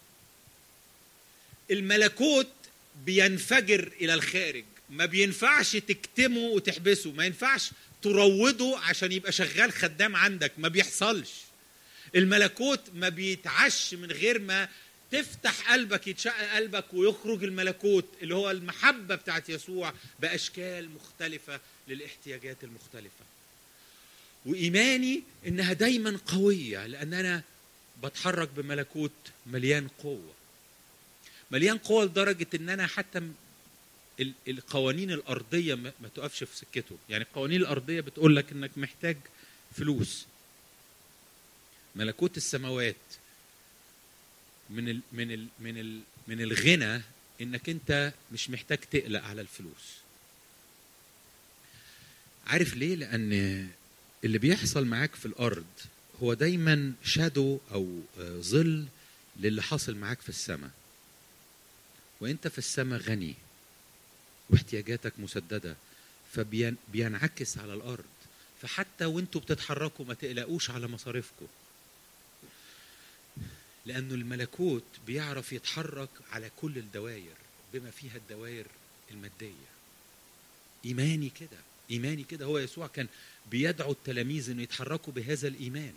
الملكوت بينفجر الى الخارج ما بينفعش تكتمه وتحبسه ما ينفعش تروضه عشان يبقى شغال خدام عندك ما بيحصلش الملكوت ما بيتعش من غير ما تفتح قلبك يتشق قلبك ويخرج الملكوت اللي هو المحبة بتاعت يسوع بأشكال مختلفة للاحتياجات المختلفة وإيماني إنها دايما قوية لأن أنا بتحرك بملكوت مليان قوة مليان قوة لدرجة إن أنا حتى القوانين الأرضية ما تقفش في سكته يعني القوانين الأرضية بتقول لك إنك محتاج فلوس ملكوت السماوات من ال من ال من ال من الغنى انك انت مش محتاج تقلق على الفلوس عارف ليه لان اللي بيحصل معاك في الارض هو دايما شادو او ظل للي حاصل معاك في السماء وانت في السماء غني واحتياجاتك مسدده فبينعكس على الارض فحتى وانتوا بتتحركوا ما تقلقوش على مصاريفكم لأنه الملكوت بيعرف يتحرك على كل الدوائر بما فيها الدوائر المادية إيماني كده إيماني كده هو يسوع كان بيدعو التلاميذ أن يتحركوا بهذا الإيمان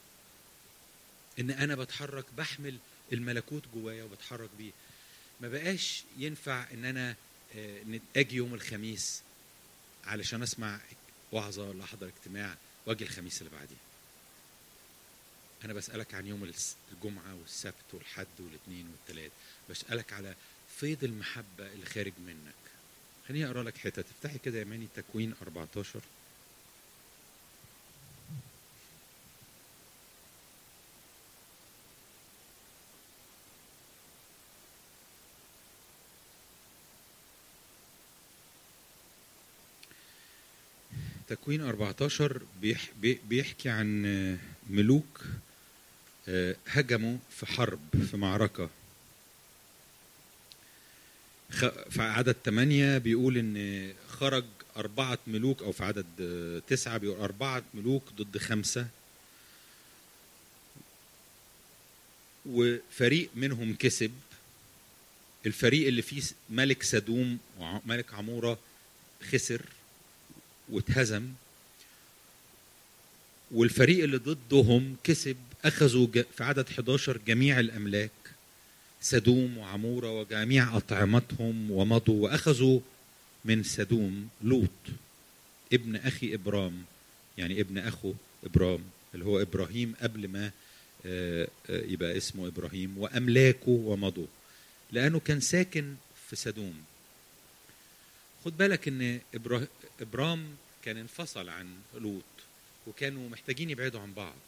إن أنا بتحرك بحمل الملكوت جوايا وبتحرك بيه ما بقاش ينفع إن أنا أجي يوم الخميس علشان أسمع وعظة ولا أحضر اجتماع وأجي الخميس اللي بعديه أنا بسألك عن يوم الجمعة والسبت والحد والاثنين والثلاث بسألك على فيض المحبة اللي خارج منك خليني أقرأ لك حتة تفتحي كده يا ماني تكوين 14 تكوين 14 بيحكي عن ملوك هجموا في حرب في معركة في عدد ثمانية بيقول إن خرج أربعة ملوك أو في عدد تسعة بيقول أربعة ملوك ضد خمسة وفريق منهم كسب الفريق اللي فيه ملك سدوم وملك عمورة خسر واتهزم والفريق اللي ضدهم كسب أخذوا في عدد 11 جميع الأملاك سدوم وعمورة وجميع أطعمتهم ومضوا وأخذوا من سدوم لوط ابن أخي إبرام يعني ابن أخو إبرام اللي هو إبراهيم قبل ما يبقى اسمه إبراهيم وأملاكه ومضوا لانه كان ساكن في سدوم خد بالك ان إبرا- ابرام كان انفصل عن لوط وكانوا محتاجين يبعدوا عن بعض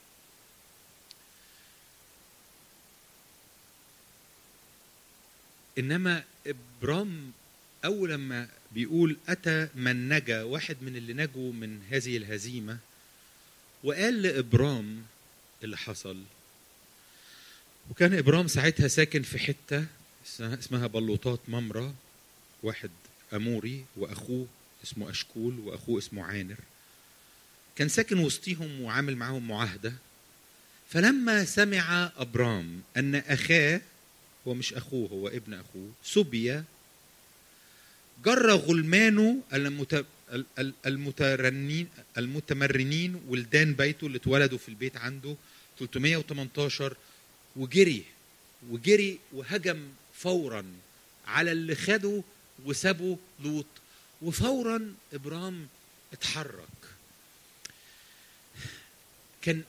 انما ابرام اول لما بيقول اتى من نجا واحد من اللي نجوا من هذه الهزيمه وقال لابرام اللي حصل وكان ابرام ساعتها ساكن في حته اسمها- اسمها بلوطات ممره واحد اموري واخوه اسمه اشكول واخوه اسمه عانر كان ساكن وسطيهم وعامل معاهم معاهده فلما سمع ابرام ان اخاه هو مش اخوه هو ابن اخوه سبي جر غلمانه المت... ال- ال- المترنين المتمرنين ولدان بيته اللي اتولدوا في البيت عنده 318 وجري وجري وهجم فورا على اللي خده وسابه لوط وفورا ابرام اتحرك كان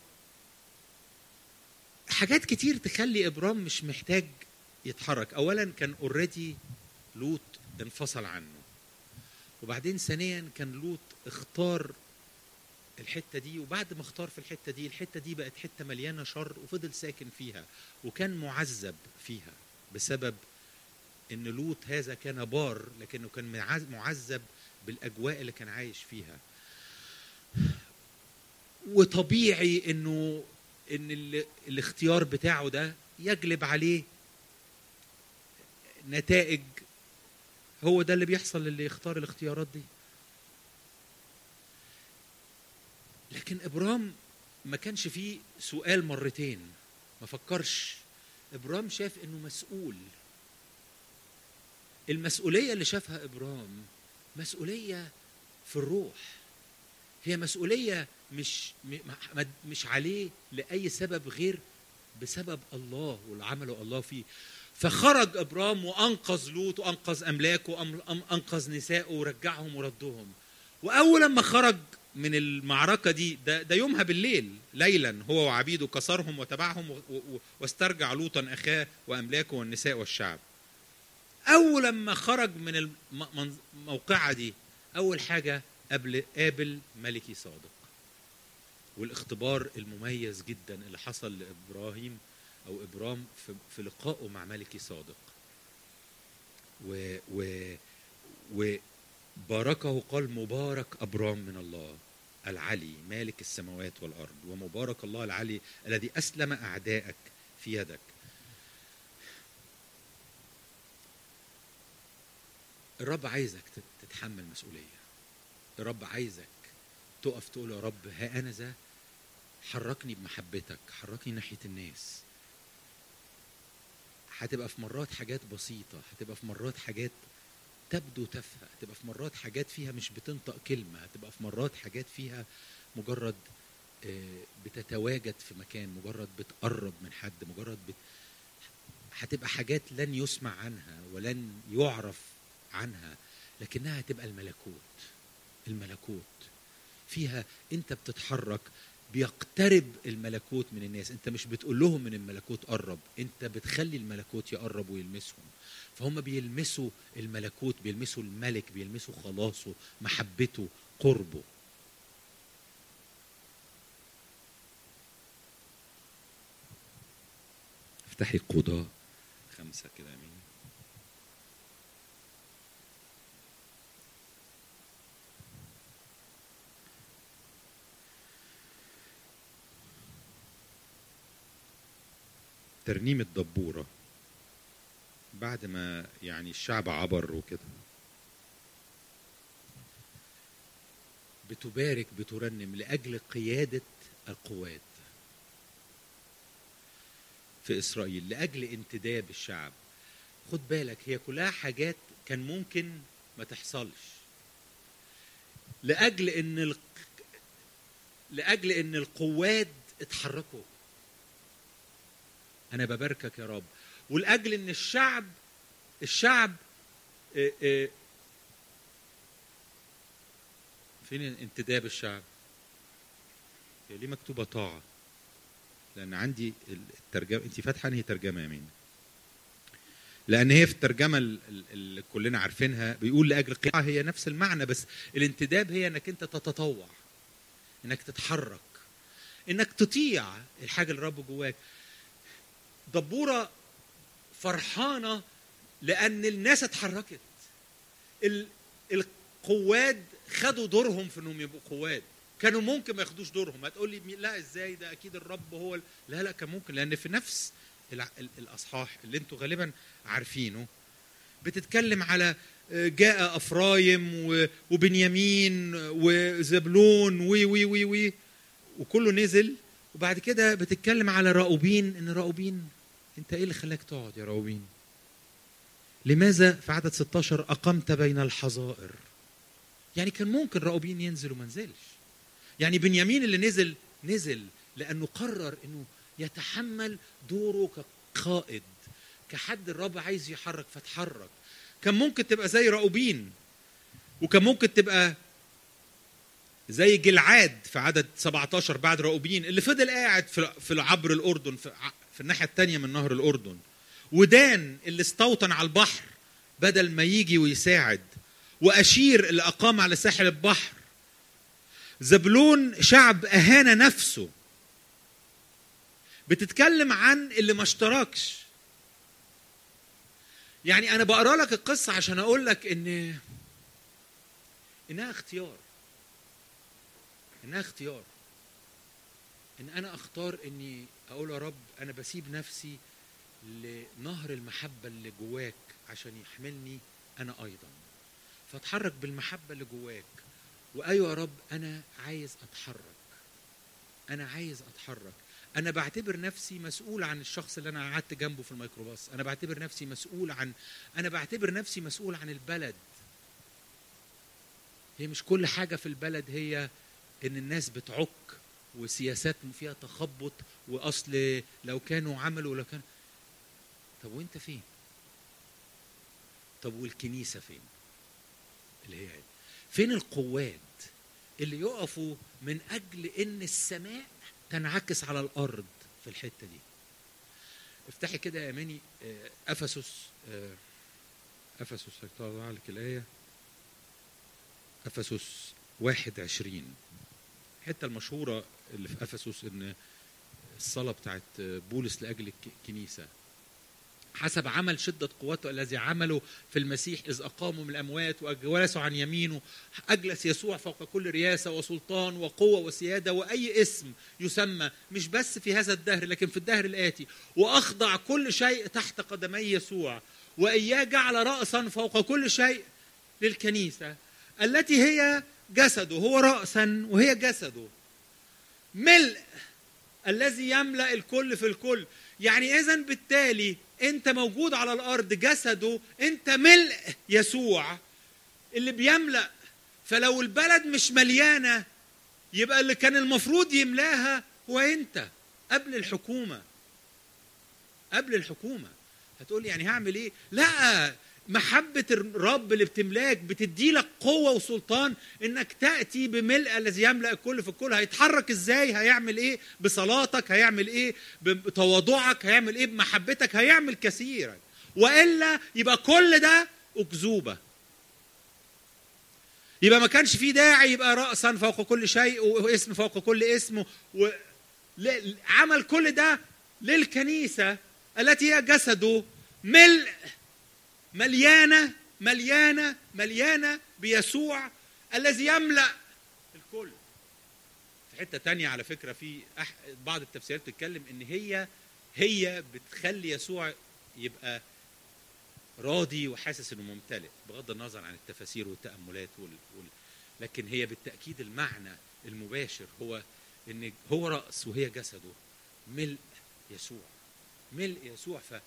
حاجات كتير تخلي ابرام مش محتاج يتحرك اولا كان اوريدي لوط انفصل عنه وبعدين ثانيا كان لوط اختار الحته دي وبعد ما اختار في الحته دي الحته دي بقت حته مليانه شر وفضل ساكن فيها وكان معذب فيها بسبب ان لوط هذا كان بار لكنه كان معز- معذب بالاجواء اللي كان عايش فيها وطبيعي انه ان ال- الاختيار بتاعه ده يجلب عليه نتائج هو ده اللي بيحصل للي يختار الاختيارات دي لكن ابرام ما كانش فيه سؤال مرتين ما فكرش ابرام شاف انه مسؤول المسؤوليه اللي شافها ابرام مسؤوليه في الروح هي مسؤوليه مش م- م- مش عليه لاي سبب غير بسبب الله واللي عمله الله فيه فخرج ابرام وانقذ لوط وانقذ املاكه وانقذ نسائه ورجعهم وردهم واول لما خرج من المعركه دي ده, ده يومها بالليل ليلا هو وعبيده كسرهم وتبعهم و- و- واسترجع لوطا اخاه واملاكه والنساء والشعب اول لما خرج من الم- الموقعه دي اول حاجه قبل قابل ملكي صادق والاختبار المميز جدا اللي حصل لابراهيم او ابرام في, في لقائه مع ملكي صادق و و وباركه قال مبارك ابرام من الله العلي مالك السماوات والارض ومبارك الله العلي الذي اسلم اعدائك في يدك الرب عايزك تت- تتحمل مسؤوليه الرب عايزك تقف تقول يا رب ها انا ذا حركني بمحبتك حركني ناحيه الناس هتبقى في مرات حاجات بسيطة هتبقى في مرات حاجات تبدو تافهة هتبقى في مرات حاجات فيها مش بتنطق كلمة هتبقى في مرات حاجات فيها مجرد آه، بتتواجد في مكان مجرد بتقرب من حد مجرد بت... هتبقى حاجات لن يسمع عنها ولن يعرف عنها لكنها هتبقى الملكوت الملكوت فيها انت بتتحرك بيقترب الملكوت من الناس انت مش بتقول لهم من الملكوت قرب انت بتخلي الملكوت يقرب ويلمسهم فهم بيلمسوا الملكوت بيلمسوا الملك بيلمسوا خلاصه محبته قربه افتحي قضاء خمسة كده امين ترنيم الدبورة بعد ما يعني الشعب عبر وكده بتبارك بترنم لأجل قيادة القوات في إسرائيل لأجل انتداب الشعب خد بالك هي كلها حاجات كان ممكن ما تحصلش لأجل إن ال... لأجل إن القوات اتحركوا انا بباركك يا رب ولاجل ان الشعب الشعب آه، آه، فين انتداب الشعب هي ليه مكتوبه طاعه لان عندي الترجمه انت فاتحه انهي ترجمه يا مين لان هي في الترجمه ال- ال- اللي كلنا عارفينها بيقول لاجل قيامة هي نفس المعنى بس الانتداب هي انك انت تتطوع انك تتحرك انك تطيع الحاجه اللي الرب جواك دبوره فرحانه لان الناس اتحركت ال- القواد خدوا دورهم في انهم يبقوا قواد كانوا ممكن ما ياخدوش دورهم هتقول لي لا ازاي ده اكيد الرب هو ال- لا لا كان ممكن لان في نفس الع- ال- الاصحاح اللي انتوا غالبا عارفينه بتتكلم على آه، جاء افرايم و- وبنيامين وزبلون وي وي وي وي وكله نزل وبعد كده بتتكلم على راؤوبين ان راؤوبين انت ايه اللي خلاك تقعد يا راؤوبين لماذا في عدد 16 اقمت بين الحظائر يعني كان ممكن راؤوبين ينزل وما نزلش يعني بنيامين اللي نزل نزل لانه قرر انه يتحمل دوره كقائد كحد الرب عايز يحرك فتحرك كان ممكن تبقى زي راؤوبين وكان ممكن تبقى زي جلعاد في عدد 17 بعد راؤوبين اللي فضل قاعد في في عبر الاردن في, ع- في الناحيه الثانيه من نهر الاردن ودان اللي استوطن على البحر بدل ما يجي ويساعد واشير اللي اقام على ساحل البحر زبلون شعب اهان نفسه بتتكلم عن اللي ما اشتركش يعني انا بقرا لك القصه عشان اقول لك ان انها اختيار انها اختيار ان انا اختار اني اقول يا رب انا بسيب نفسي لنهر المحبه اللي جواك عشان يحملني انا ايضا فاتحرك بالمحبه اللي جواك وايوه يا رب انا عايز اتحرك انا عايز اتحرك انا بعتبر نفسي مسؤول عن الشخص اللي انا قعدت جنبه في الميكروباص انا بعتبر نفسي مسؤول عن انا بعتبر نفسي مسؤول عن البلد هي مش كل حاجه في البلد هي ان الناس بتعك وسياسات فيها تخبط واصل لو كانوا عملوا لو كان طب وانت فين طب والكنيسه فين اللي هي هي. فين القواد اللي يقفوا من اجل ان السماء تنعكس على الارض في الحته دي افتحي كده يا ماني آه، افسس آه، افسس هيطلع لك الايه افسس واحد عشرين الحته المشهوره اللي في افسس ان الصلاه بتاعت بولس لاجل الك- الكنيسه حسب عمل شدة قوته الذي عمله في المسيح إذ أقاموا من الأموات وجلسوا عن يمينه أجلس يسوع فوق كل رياسة وسلطان وقوة وسيادة وأي اسم يسمى مش بس في هذا الدهر لكن في الدهر الآتي وأخضع كل شيء تحت قدمي يسوع وإياه جعل رأسا فوق كل شيء للكنيسة التي هي جسده هو رأسا وهي جسده ملء الذي يملا الكل في الكل يعني اذا بالتالي انت موجود على الارض جسده انت ملء يسوع اللي بيملا فلو البلد مش مليانه يبقى اللي كان المفروض يملاها هو انت قبل الحكومه قبل الحكومه هتقول لي يعني هعمل ايه لا محبة الرب اللي بتملاك بتدي لك قوة وسلطان انك تأتي بملء الذي يملأ الكل في الكل هيتحرك ازاي هيعمل ايه بصلاتك هيعمل ايه بتواضعك هيعمل ايه بمحبتك هيعمل كثيرا وإلا يبقى كل ده أكذوبة يبقى ما كانش فيه داعي يبقى رأسا فوق كل شيء واسم فوق كل اسم و... ل- عمل كل ده للكنيسة التي هي جسده ملء مليانة مليانة مليانة بيسوع الذي يملأ الكل في حتة تانية على فكرة في أح... بعض التفسيرات بتتكلم إن هي هي بتخلي يسوع يبقى راضي وحاسس إنه ممتلئ بغض النظر عن التفاسير والتأملات وال... وال... لكن هي بالتأكيد المعنى المباشر هو إن هو رأس وهي جسده ملء يسوع ملء يسوع ف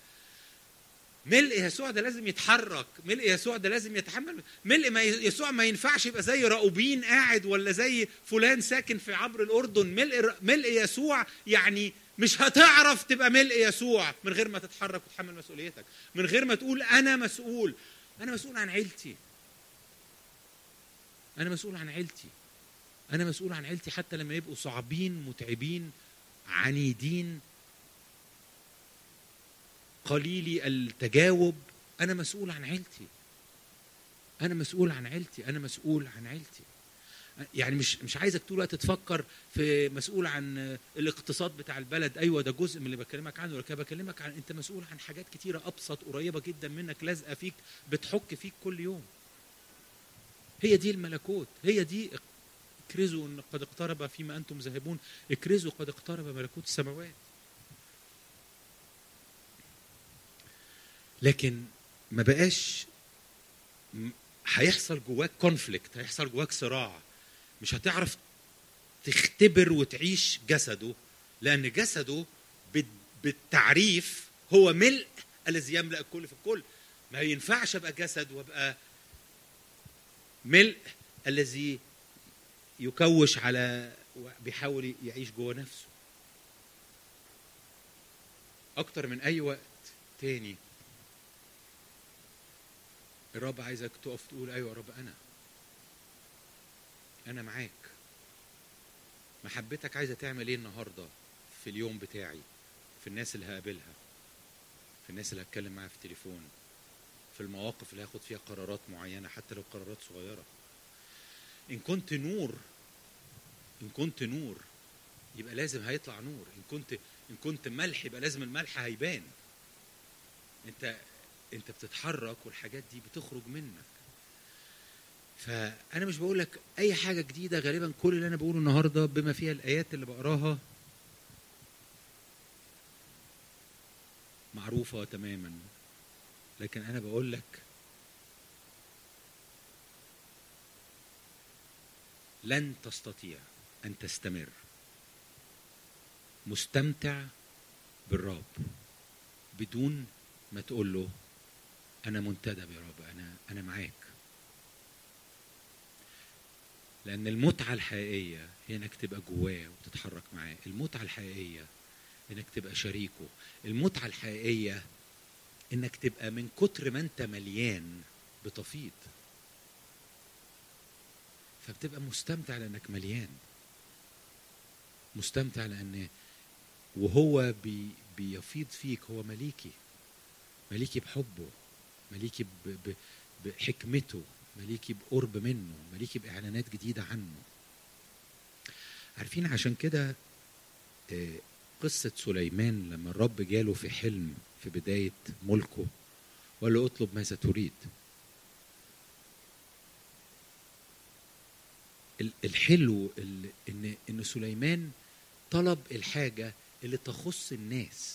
ملء يسوع ده لازم يتحرك ملء يسوع ده لازم يتحمل ملء ما يسوع ما ينفعش يبقى زي راؤوبين قاعد ولا زي فلان ساكن في عبر الاردن ملء ملء يسوع يعني مش هتعرف تبقى ملء يسوع من غير ما تتحرك وتحمل مسؤوليتك من غير ما تقول انا مسؤول انا مسؤول عن عيلتي انا مسؤول عن عيلتي انا مسؤول عن عيلتي حتى لما يبقوا صعبين متعبين عنيدين قليلي التجاوب انا مسؤول عن عيلتي انا مسؤول عن عيلتي انا مسؤول عن عيلتي يعني مش مش عايزك طول الوقت تفكر في مسؤول عن الاقتصاد بتاع البلد ايوه ده جزء من اللي بكلمك عنه لكن بكلمك عن انت مسؤول عن حاجات كتيره ابسط قريبه جدا منك لازقه فيك بتحك فيك كل يوم هي دي الملكوت هي دي اكرزوا ان قد اقترب فيما انتم ذاهبون اكرزوا قد اقترب ملكوت السماوات لكن ما بقاش م- هيحصل جواك كونفليكت هيحصل جواك صراع مش هتعرف تختبر وتعيش جسده لان جسده بال- بالتعريف هو ملء الذي يملا الكل في الكل ما ينفعش ابقى جسد وابقى ملء الذي يكوش على بيحاول يعيش جوه نفسه اكتر من اي وقت تاني الرب عايزك تقف تقول ايوه يا رب انا انا معاك محبتك عايزه تعمل ايه النهارده في اليوم بتاعي في الناس اللي هقابلها في الناس اللي هتكلم معاها في التليفون في المواقف اللي هاخد فيها قرارات معينه حتى لو قرارات صغيره ان كنت نور ان كنت نور يبقى لازم هيطلع نور ان كنت ان كنت ملح يبقى لازم الملح هيبان انت انت بتتحرك والحاجات دي بتخرج منك فانا مش بقول لك اي حاجه جديده غالبا كل اللي انا بقوله النهارده بما فيها الايات اللي بقراها معروفه تماما لكن انا بقول لك لن تستطيع ان تستمر مستمتع بالرب بدون ما تقول له انا منتدب يا رب انا انا معاك لان المتعه الحقيقيه هي انك تبقى جواه وتتحرك معاه المتعه الحقيقيه انك تبقى شريكه المتعه الحقيقيه انك تبقى من كتر ما انت مليان بتفيض فبتبقى مستمتع لانك مليان مستمتع لان وهو بي بيفيض فيك هو مليكي مليكي بحبه مليكي ب ب بحكمته مليكي بقرب منه مليكي باعلانات جديده عنه عارفين عشان كده آه، قصة سليمان لما الرب جاله في حلم في بداية ملكه وقال له اطلب ماذا تريد ال- الحلو ال- ان ان سليمان طلب الحاجة اللي تخص الناس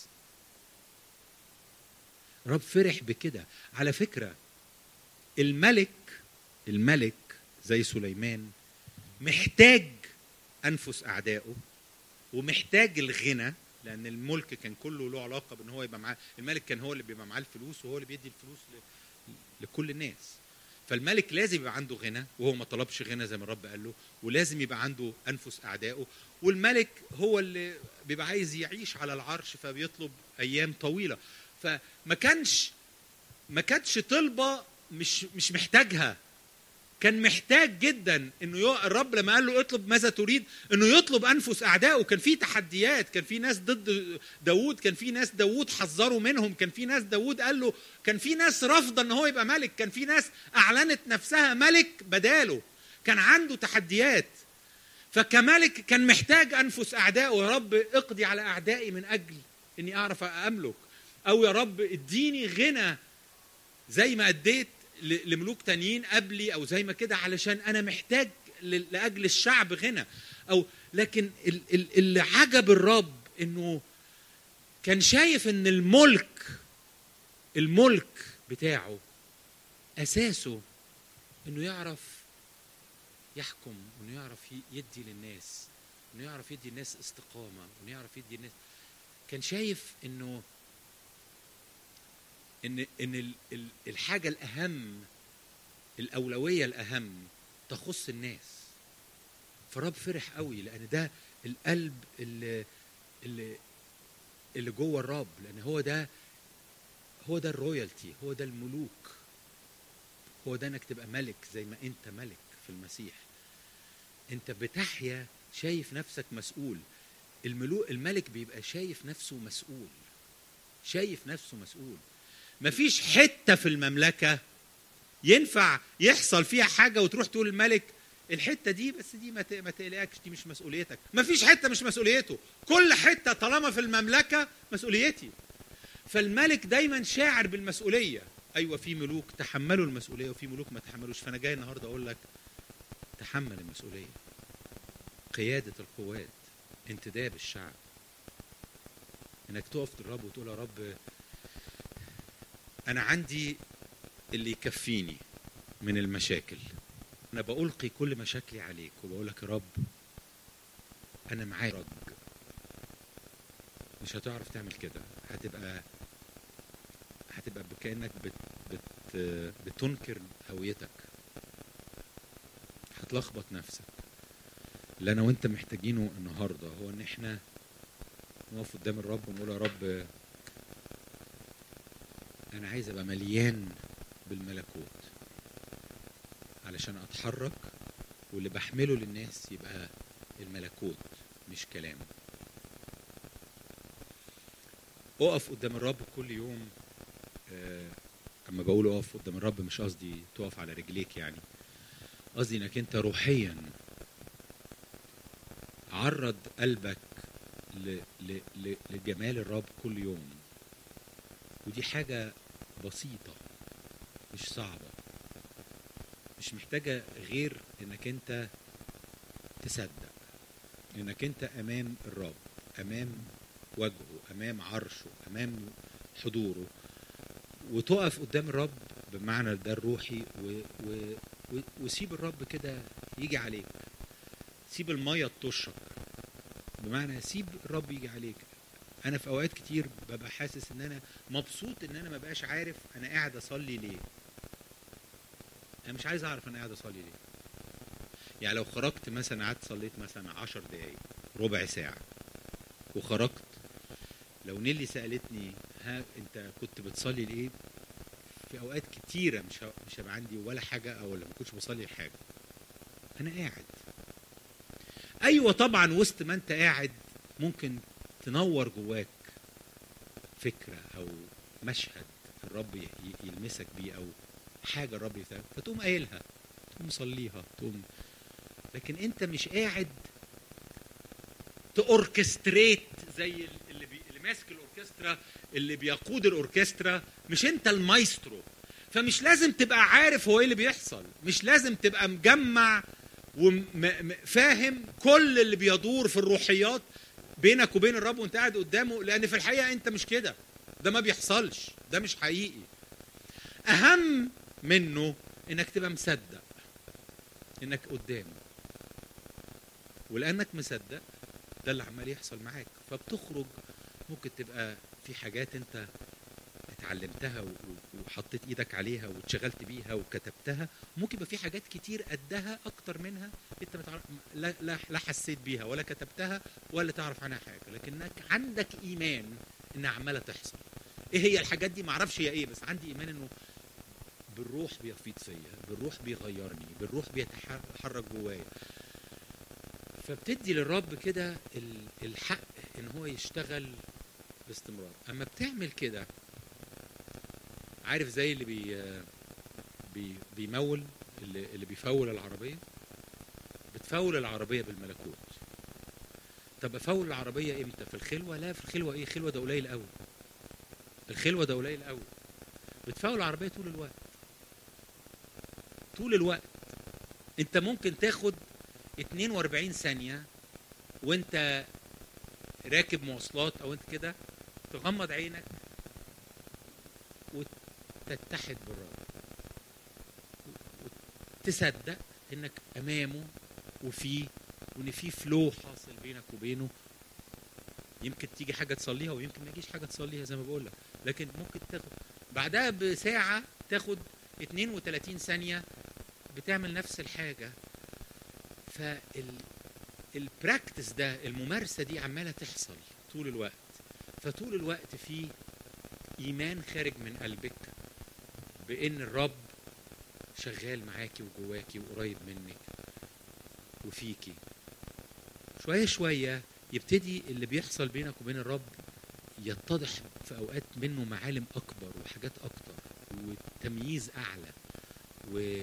رب فرح بكده على فكرة الملك الملك زي سليمان محتاج أنفس أعدائه ومحتاج الغنى لأن الملك كان كله له علاقة بأن هو يبقى معاه الملك كان هو اللي بيبقى معاه الفلوس وهو اللي بيدي الفلوس ل- لكل الناس فالملك لازم يبقى عنده غنى وهو ما طلبش غنى زي ما الرب قال له ولازم يبقى عنده أنفس أعدائه والملك هو اللي بيبقى عايز يعيش على العرش فبيطلب أيام طويلة فما كانش ما كانتش طلبة مش مش محتاجها كان محتاج جدا انه يو- الرب لما قال له اطلب ماذا تريد انه يطلب انفس اعدائه كان في تحديات كان في ناس ضد داوود كان في ناس داوود حذروا منهم كان في ناس داوود قال له كان في ناس رافضه ان هو يبقى ملك كان في ناس اعلنت نفسها ملك بداله كان عنده تحديات فكملك كان محتاج انفس اعدائه يا رب اقضي على اعدائي من اجل اني اعرف املك او يا رب اديني غنى زي ما اديت ل- لملوك تانيين قبلي او زي ما كده علشان انا محتاج ل- لاجل الشعب غنى او لكن ال- ال- اللي عجب الرب انه كان شايف ان الملك الملك بتاعه اساسه انه يعرف يحكم وانه يعرف ي- يدي للناس انه يعرف يدي الناس استقامه وانه يعرف يدي الناس كان شايف انه ان ان ال- ال- الحاجه الاهم الاولويه الاهم تخص الناس فرب فرح قوي لان ده القلب اللي اللي اللي جوه الرب لان هو ده هو ده الرويالتي هو ده الملوك هو ده انك تبقى ملك زي ما انت ملك في المسيح انت بتحيا شايف نفسك مسؤول الملوك الملك بيبقى شايف نفسه مسؤول شايف نفسه مسؤول مفيش حته في المملكه ينفع يحصل فيها حاجه وتروح تقول الملك الحته دي بس دي ما ت- ما تقلقش دي مش مسؤوليتك مفيش حته مش مسؤوليته كل حته طالما في المملكه مسؤوليتي فالملك دايما شاعر بالمسؤوليه ايوه في ملوك تحملوا المسؤوليه وفي ملوك ما تحملوش فانا جاي النهارده اقول لك تحمل المسؤوليه قياده القوات انتداب الشعب انك تقف للرب وتقول يا رب انا عندي اللي يكفيني من المشاكل انا بألقي كل مشاكلي عليك وبقول لك يا رب انا معاك رج مش هتعرف تعمل كده هتبقى هتبقى كانك بت بت بتنكر هويتك هتلخبط نفسك اللي انا وانت محتاجينه النهارده هو ان احنا نقف قدام الرب ونقول يا رب انا عايز ابقى مليان بالملكوت علشان اتحرك واللي بحمله للناس يبقى الملكوت مش كلام اقف قدام الرب كل يوم آه، اما بقول اقف قدام الرب مش قصدي تقف على رجليك يعني قصدي انك انت روحيا عرض قلبك ل... ل... ل... لجمال الرب كل يوم ودي حاجة بسيطة مش صعبة مش محتاجة غير انك انت تصدق انك انت امام الرب امام وجهه امام عرشه امام حضوره وتقف قدام الرب بمعنى ده الروحي و... و... و... وسيب الرب كده يجي عليك سيب المية تطشك بمعنى سيب الرب يجي عليك انا في اوقات كتير ببقى حاسس ان انا مبسوط ان انا ما بقاش عارف انا قاعد اصلي ليه انا مش عايز اعرف انا قاعد اصلي ليه يعني لو خرجت مثلا قعدت صليت مثلا عشر دقايق ربع ساعة وخرجت لو نيلي سألتني ها انت كنت بتصلي لإيه في أوقات كتيرة مش ه- مش هيبقى عندي ولا حاجة أو ولا ما كنتش بصلي لحاجة أنا قاعد أيوة طبعا وسط ما أنت قاعد ممكن تنور جواك فكرة أو مشهد الرب ي- ي- يلمسك بيه أو حاجة الرب يفتح فتقوم قايلها تقوم صليها تقوم لكن انت مش قاعد توركستريت زي اللي, بي... اللي ماسك الاوركسترا اللي بيقود الاوركسترا مش انت المايسترو فمش لازم تبقى عارف هو ايه اللي بيحصل مش لازم تبقى مجمع وفاهم كل اللي بيدور في الروحيات بينك وبين الرب وانت قاعد قدامه لان في الحقيقه انت مش كده ده ما بيحصلش ده مش حقيقي اهم منه انك تبقى مصدق انك قدامه ولانك مصدق ده اللي عمال يحصل معاك فبتخرج ممكن تبقى في حاجات انت اتعلمتها و- و- وحطيت ايدك عليها واتشغلت بيها وكتبتها ممكن يبقى في حاجات كتير قدها اكتر منها انت متعرف لا, لا, لا حسيت بيها ولا كتبتها ولا تعرف عنها حاجه لكنك عندك ايمان انها عماله تحصل ايه هي الحاجات دي معرفش هي ايه بس عندي ايمان انه بالروح بيفيض فيا بالروح بيغيرني بالروح بيتحرك جوايا فبتدي للرب كده ال- الحق ان هو يشتغل باستمرار اما بتعمل كده عارف زي اللي بي بي بيمول اللي, اللي بيفول العربيه بتفول العربيه بالملكوت طب افول العربيه امتى في الخلوه لا في الخلوه ايه خلوه ده قليل قوي الخلوه ده قليل قوي بتفول العربيه طول الوقت طول الوقت انت ممكن تاخد 42 ثانيه وانت راكب مواصلات او انت كده تغمض عينك وتتحد بالرب وتصدق انك امامه وفيه وان في فلو حاصل بينك وبينه يمكن تيجي حاجه تصليها ويمكن ما يجيش حاجه تصليها زي ما بقول لك لكن ممكن تاخد بعدها بساعه تاخد 32 ثانيه بتعمل نفس الحاجه فال البراكتس ده الممارسه دي عماله تحصل طول الوقت فطول الوقت في ايمان خارج من قلبك بان الرب شغال معاكي وجواكي وقريب منك وفيكي شويه شويه يبتدي اللي بيحصل بينك وبين الرب يتضح في اوقات منه معالم اكبر وحاجات اكتر وتمييز اعلى و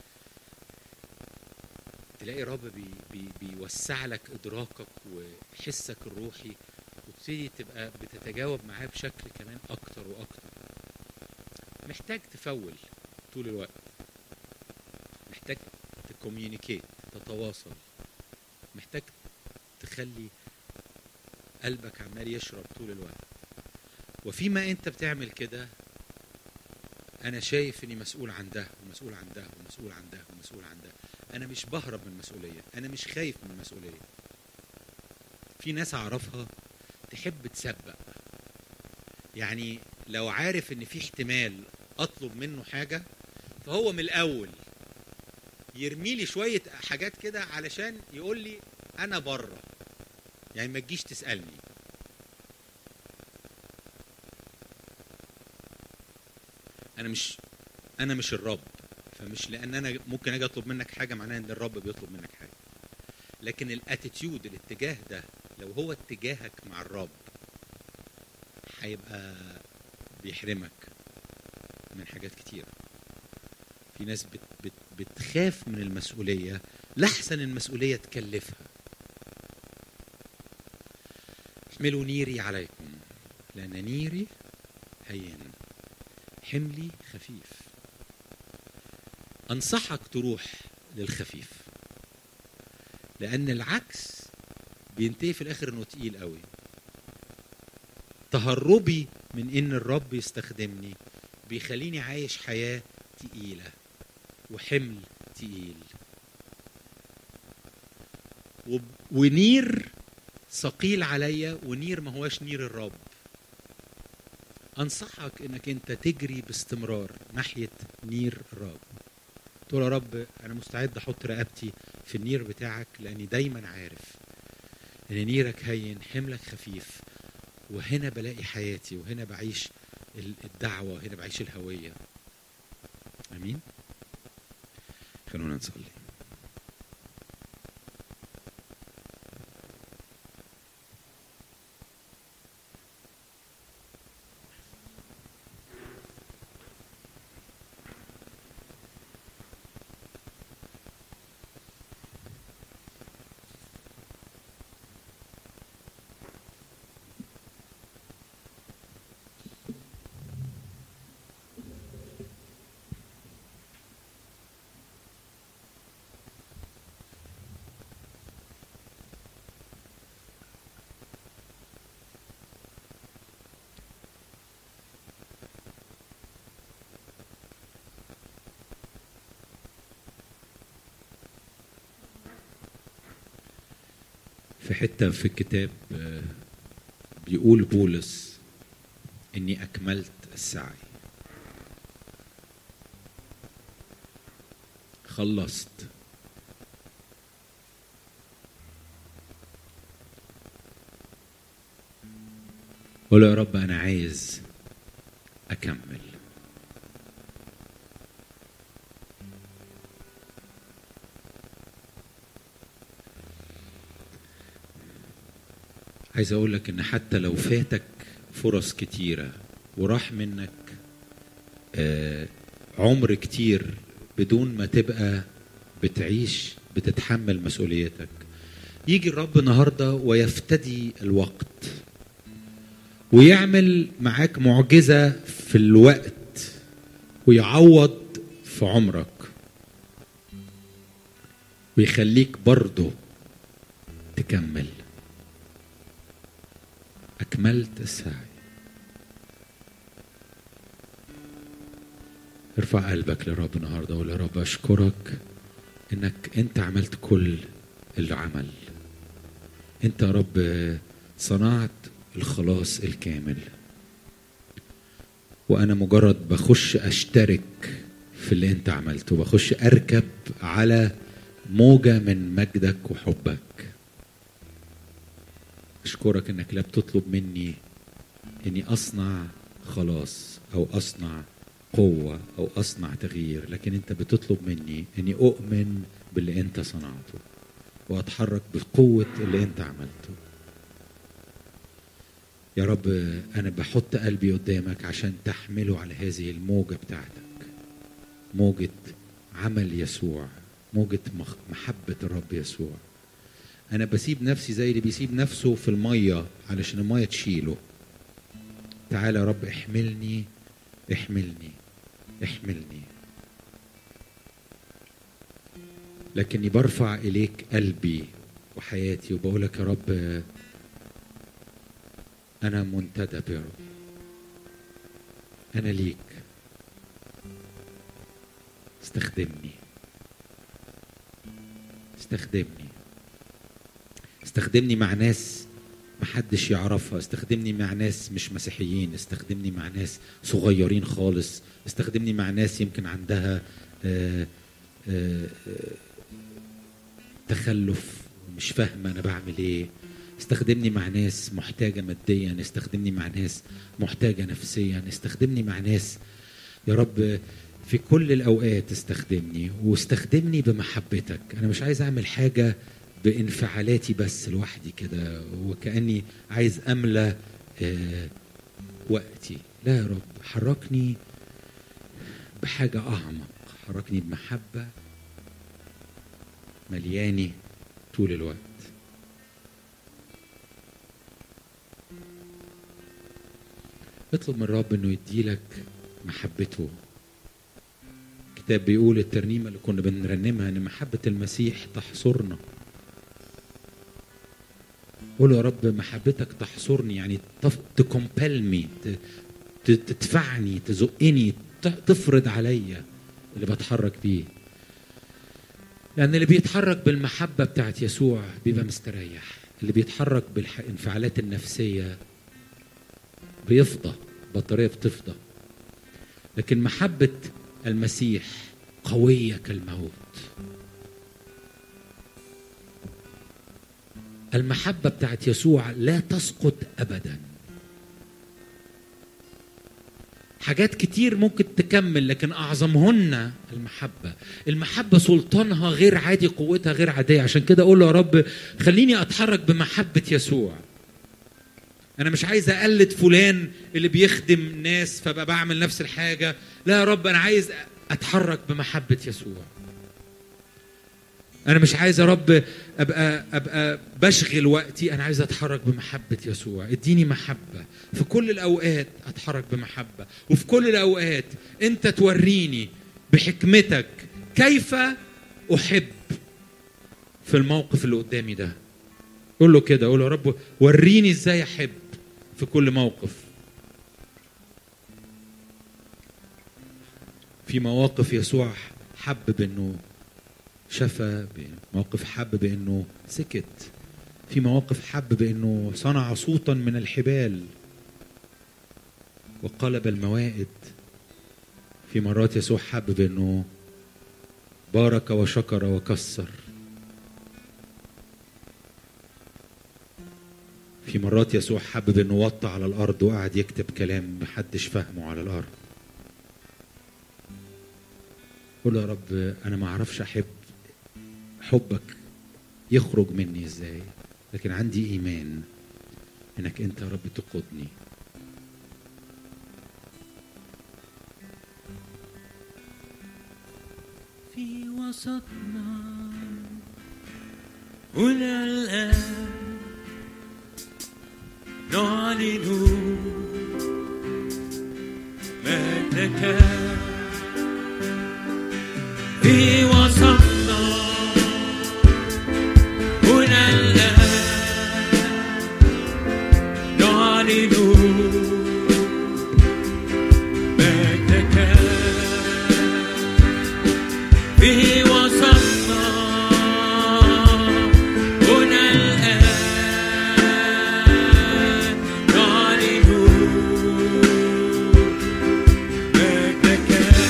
تلاقي رب بي بي بيوسع لك ادراكك وحسك الروحي وتبتدي تبقى بتتجاوب معاه بشكل كمان اكتر واكتر محتاج تفول طول الوقت محتاج تكوميونيكيت تتواصل محتاج تخلي قلبك عمال يشرب طول الوقت وفيما انت بتعمل كده انا شايف اني مسؤول عن ده ومسؤول عن ده ومسؤول عن ده ومسؤول عن ده انا مش بهرب من المسؤوليه انا مش خايف من المسؤوليه في ناس اعرفها تحب تسبق يعني لو عارف ان في احتمال اطلب منه حاجه فهو من الاول يرمي لي شويه حاجات كده علشان يقول لي انا بره يعني ما تجيش تسالني انا مش انا مش الرب فمش لان انا ممكن اجي اطلب منك حاجه معناها ان الرب بيطلب منك حاجه لكن الاتيتيود الاتجاه ده لو هو اتجاهك مع الرب هيبقى بيحرمك من حاجات كتيره في ناس بت بت بتخاف من المسؤوليه لحسن المسؤوليه تكلفها احملوا نيري عليكم لان نيري هين حملي خفيف انصحك تروح للخفيف لان العكس بينتهي في الاخر انه تقيل قوي تهربي من ان الرب يستخدمني بيخليني عايش حياه تقيله وحمل تقيل وب- ونير ثقيل عليا ونير ما هواش نير الرب انصحك انك انت تجري باستمرار ناحيه نير الرب تقول يا رب انا مستعد احط رقبتي في النير بتاعك لاني دايما عارف ان نيرك هين حملك خفيف وهنا بلاقي حياتي وهنا بعيش ال- الدعوه وهنا بعيش الهويه امين خلونا نصلي في حتة في الكتاب آه، بيقول بولس إني أكملت السعي خلصت قول يا رب أنا عايز أكمل عايز اقول لك ان حتى لو فاتك فرص كتيره وراح منك آه، عمر كتير بدون ما تبقى بتعيش بتتحمل مسؤوليتك يجي الرب النهارده ويفتدي الوقت ويعمل معاك معجزه في الوقت ويعوض في عمرك ويخليك برضه تكمل أكملت السعي ارفع قلبك للرب النهارده وقول يا رب أشكرك إنك أنت عملت كل اللي عمل أنت يا رب صنعت الخلاص الكامل وأنا مجرد بخش أشترك في اللي أنت عملته بخش أركب على موجة من مجدك وحبك أشكرك إنك لا بتطلب مني إني أصنع خلاص أو أصنع قوة أو أصنع تغيير لكن أنت بتطلب مني إني أؤمن باللي أنت صنعته وأتحرك بقوة اللي أنت عملته يا رب انا بحط قلبي قدامك عشان تحمله على هذه الموجه بتاعتك موجه عمل يسوع موجه مخ- محبه الرب يسوع انا بسيب نفسي زي اللي بيسيب نفسه في الميه علشان الميه تشيله تعالى يا رب احملني احملني احملني لكني برفع اليك قلبي وحياتي وبقول لك يا رب انا منتدب يا رب انا ليك استخدمني استخدمني استخدمني مع ناس محدش يعرفها استخدمني مع ناس مش مسيحيين استخدمني مع ناس صغيرين خالص استخدمني مع ناس يمكن عندها آه، آه، آه، تخلف ومش فاهمة أنا بعمل إيه استخدمني مع ناس محتاجة ماديا استخدمني مع ناس محتاجة نفسيا استخدمني مع ناس يا رب في كل الأوقات استخدمني واستخدمني بمحبتك أنا مش عايز أعمل حاجة بانفعالاتي بس لوحدي كده وكأني عايز أملى آه، وقتي لا يا رب حركني بحاجة أعمق حركني بمحبة ملياني طول الوقت اطلب من الرب انه يديلك محبته الكتاب بيقول الترنيمه اللي كنا بنرنمها ان محبه المسيح تحصرنا قول يا رب محبتك تحصرني يعني تكمبلمي تدفعني تزقني ت- تفرض عليا اللي بتحرك بيه لأن اللي بيتحرك بالمحبة بتاعت يسوع بيبقى مستريح اللي بيتحرك بالانفعالات النفسية بيفضى البطارية بتفضى لكن محبة المسيح قوية كالموت المحبة بتاعت يسوع لا تسقط أبدا حاجات كتير ممكن تكمل لكن أعظمهن المحبة المحبة سلطانها غير عادي قوتها غير عادية عشان كده أقول له يا رب خليني أتحرك بمحبة يسوع أنا مش عايز أقلد فلان اللي بيخدم ناس فبقى بعمل نفس الحاجة لا يا رب أنا عايز أتحرك بمحبة يسوع انا مش عايز يا رب ابقى ابقى بشغل وقتي انا عايز اتحرك بمحبه يسوع اديني محبه في كل الاوقات اتحرك بمحبه وفي كل الاوقات انت توريني بحكمتك كيف احب في الموقف اللي قدامي ده قول له كده قول له يا رب وريني ازاي احب في كل موقف في مواقف يسوع حب بانه شفى بموقف حب بانه سكت في مواقف حب بانه صنع صوتا من الحبال وقلب الموائد في مرات يسوع حب بانه بارك وشكر وكسر في مرات يسوع حب بانه وطى على الارض وقعد يكتب كلام محدش فاهمه على الارض قول له يا رب انا ما اعرفش احب حبك يخرج مني ازاي لكن عندي ايمان انك انت يا رب تقودني في وسطنا هنا الآن نعلن مجدك في وسطنا هنا الآن نعلن مجدك في وسطنا هنا الآن نعلن مجدك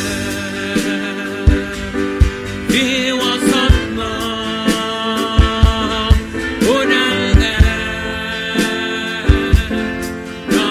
في وسطنا هنا الآن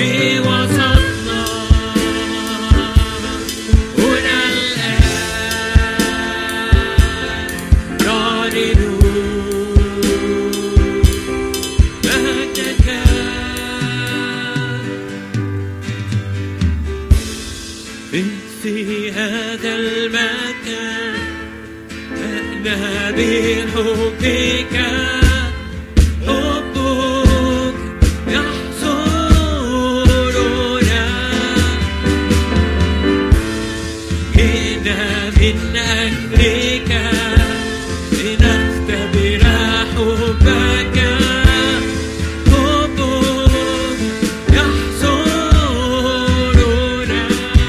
في وسطنا هنا الآن نعلن مجدك في هذا المكان أهلا بحبك حبك يحصرنا جئنا من أجلك لنختبر حبك حبك يحصرنا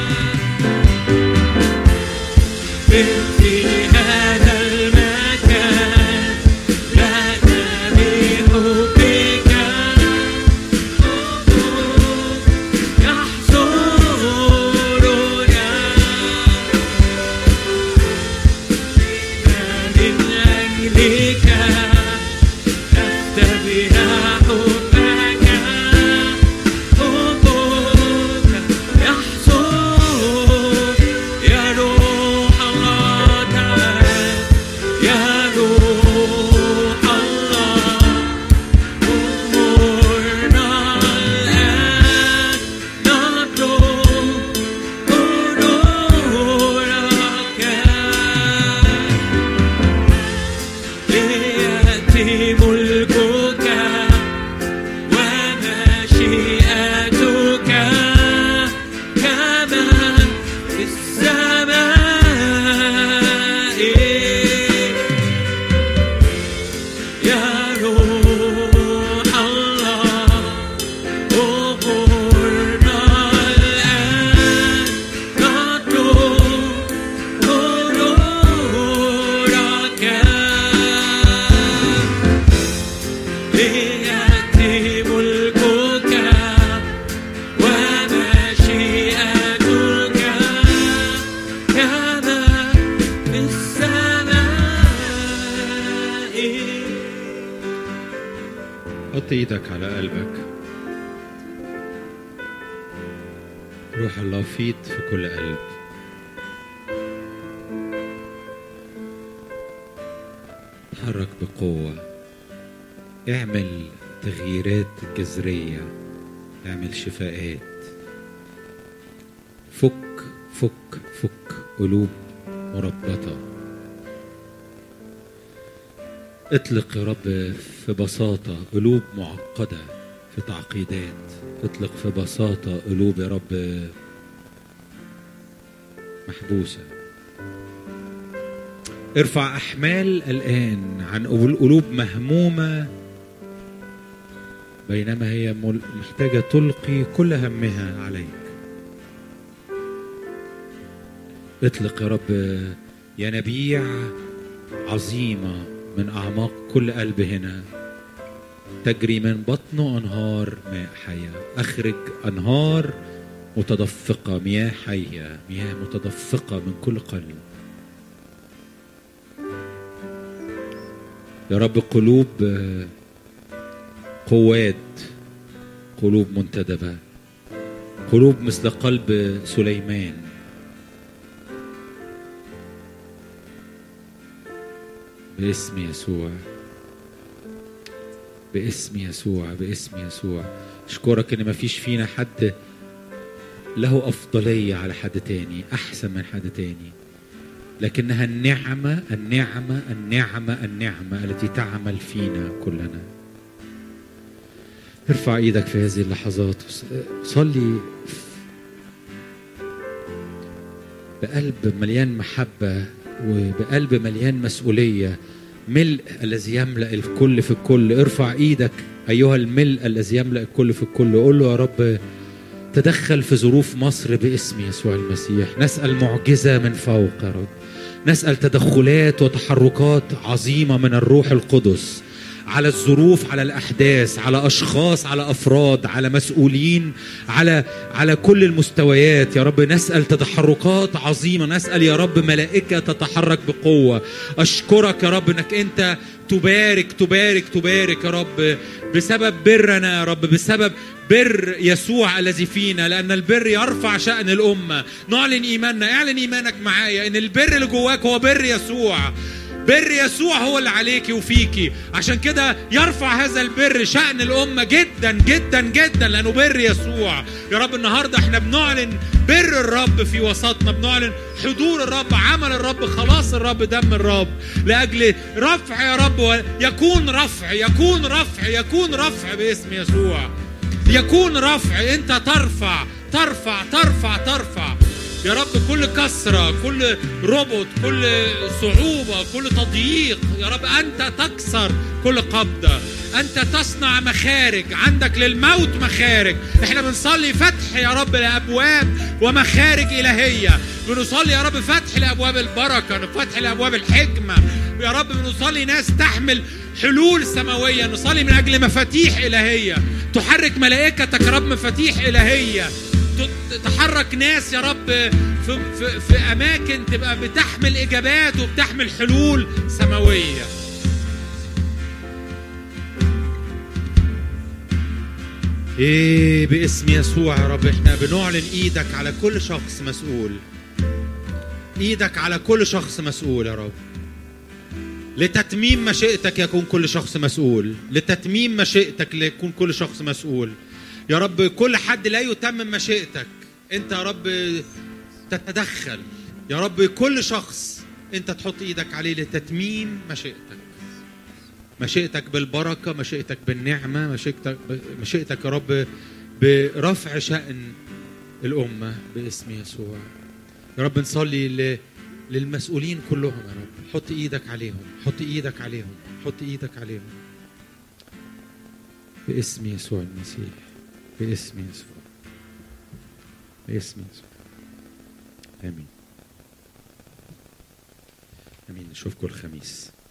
في هذا المكان لنا بحبك حبك يحصرنا من أجلك نختبر حبك حبك يحصر يا روح الله تعال يا روح الله أمورنا الآن نطلب حضورك ليأتي ملكك ومشيئتك كما في السماء يا روح الله أمورنا الآن نطلب حضورك ليأتي ملكك ومشيئتك كما في السماء حط ايدك على قلبك روح الله فيض في كل قلب تحرك بقوة اعمل تغييرات جذرية اعمل شفاءات فك فك فك قلوب مربطة اطلق يا رب في بساطة قلوب معقدة في تعقيدات اطلق في بساطة قلوب يا رب محبوسة ارفع أحمال الآن عن قلوب مهمومة بينما هي مل- محتاجة تلقي كل همها عليك اطلق يا رب ينابيع عظيمة من أعماق كل قلب هنا تجري من بطنه أنهار ماء حية أخرج أنهار متدفقة مياه حية مياه متدفقة من كل قلب يا رب قلوب آه، قواد قلوب منتدبة قلوب مثل قلب سليمان باسم يسوع باسم يسوع باسم يسوع اشكرك ان مفيش فينا حد له افضليه على حد تاني احسن من حد تاني لكنها النعمه النعمه النعمه النعمه التي تعمل فينا كلنا ارفع ايدك في هذه اللحظات وص- صلي بقلب مليان محبه وبقلب مليان مسؤوليه ملء الذي يملا الكل في الكل ارفع ايدك ايها الملء الذي يملا الكل في الكل قول له يا رب تدخل في ظروف مصر باسم يسوع المسيح نسال معجزه من فوق يا رب نسال تدخلات وتحركات عظيمه من الروح القدس على الظروف على الاحداث على اشخاص على افراد على مسؤولين على على كل المستويات يا رب نسال تحركات عظيمه نسال يا رب ملائكه تتحرك بقوه اشكرك يا رب انك انت تبارك تبارك تبارك يا رب بسبب برنا يا رب بسبب بر يسوع الذي فينا لأن البر يرفع شأن الأمة نعلن إيماننا اعلن إيمانك معايا إن البر اللي جواك هو بر يسوع بر يسوع هو اللي عليكي وفيكي عشان كده يرفع هذا البر شأن الأمة جدا جدا جدا لأنه بر يسوع يا رب النهاردة احنا بنعلن بر الرب في وسطنا بنعلن حضور الرب عمل الرب خلاص الرب دم الرب لأجل رفع يا رب يكون رفع يكون رفع يكون رفع باسم يسوع يكون رفع انت ترفع ترفع ترفع ترفع يا رب كل كسرة كل ربط كل صعوبة كل تضييق يا رب أنت تكسر كل قبضة أنت تصنع مخارج عندك للموت مخارج احنا بنصلي فتح يا رب لأبواب ومخارج إلهية بنصلي يا رب فتح لأبواب البركة فتح لأبواب الحكمة يا رب بنصلي ناس تحمل حلول سماوية نصلي من أجل مفاتيح إلهية تحرك ملائكتك يا رب مفاتيح إلهية تحرك ناس يا رب في, في, في أماكن تبقى بتحمل إجابات وبتحمل حلول سماوية ايه باسم يسوع يا رب احنا بنعلن ايدك على كل شخص مسؤول ايدك على كل شخص مسؤول يا رب لتتميم مشيئتك يكون كل شخص مسؤول لتتميم مشيئتك ليكون كل شخص مسؤول يا رب كل حد لا يتمم مشيئتك انت يا رب تتدخل يا رب كل شخص انت تحط ايدك عليه لتتميم مشيئتك مشيئتك بالبركه مشيئتك بالنعمه مشيئتك مشيئتك يا رب برفع شأن الأمة باسم يسوع يا رب نصلي للمسؤولين كلهم يا رب حط ايدك عليهم حط ايدك عليهم حط ايدك عليهم باسم يسوع المسيح باسم يسوع باسم يسوع امين امين نشوفكم الخميس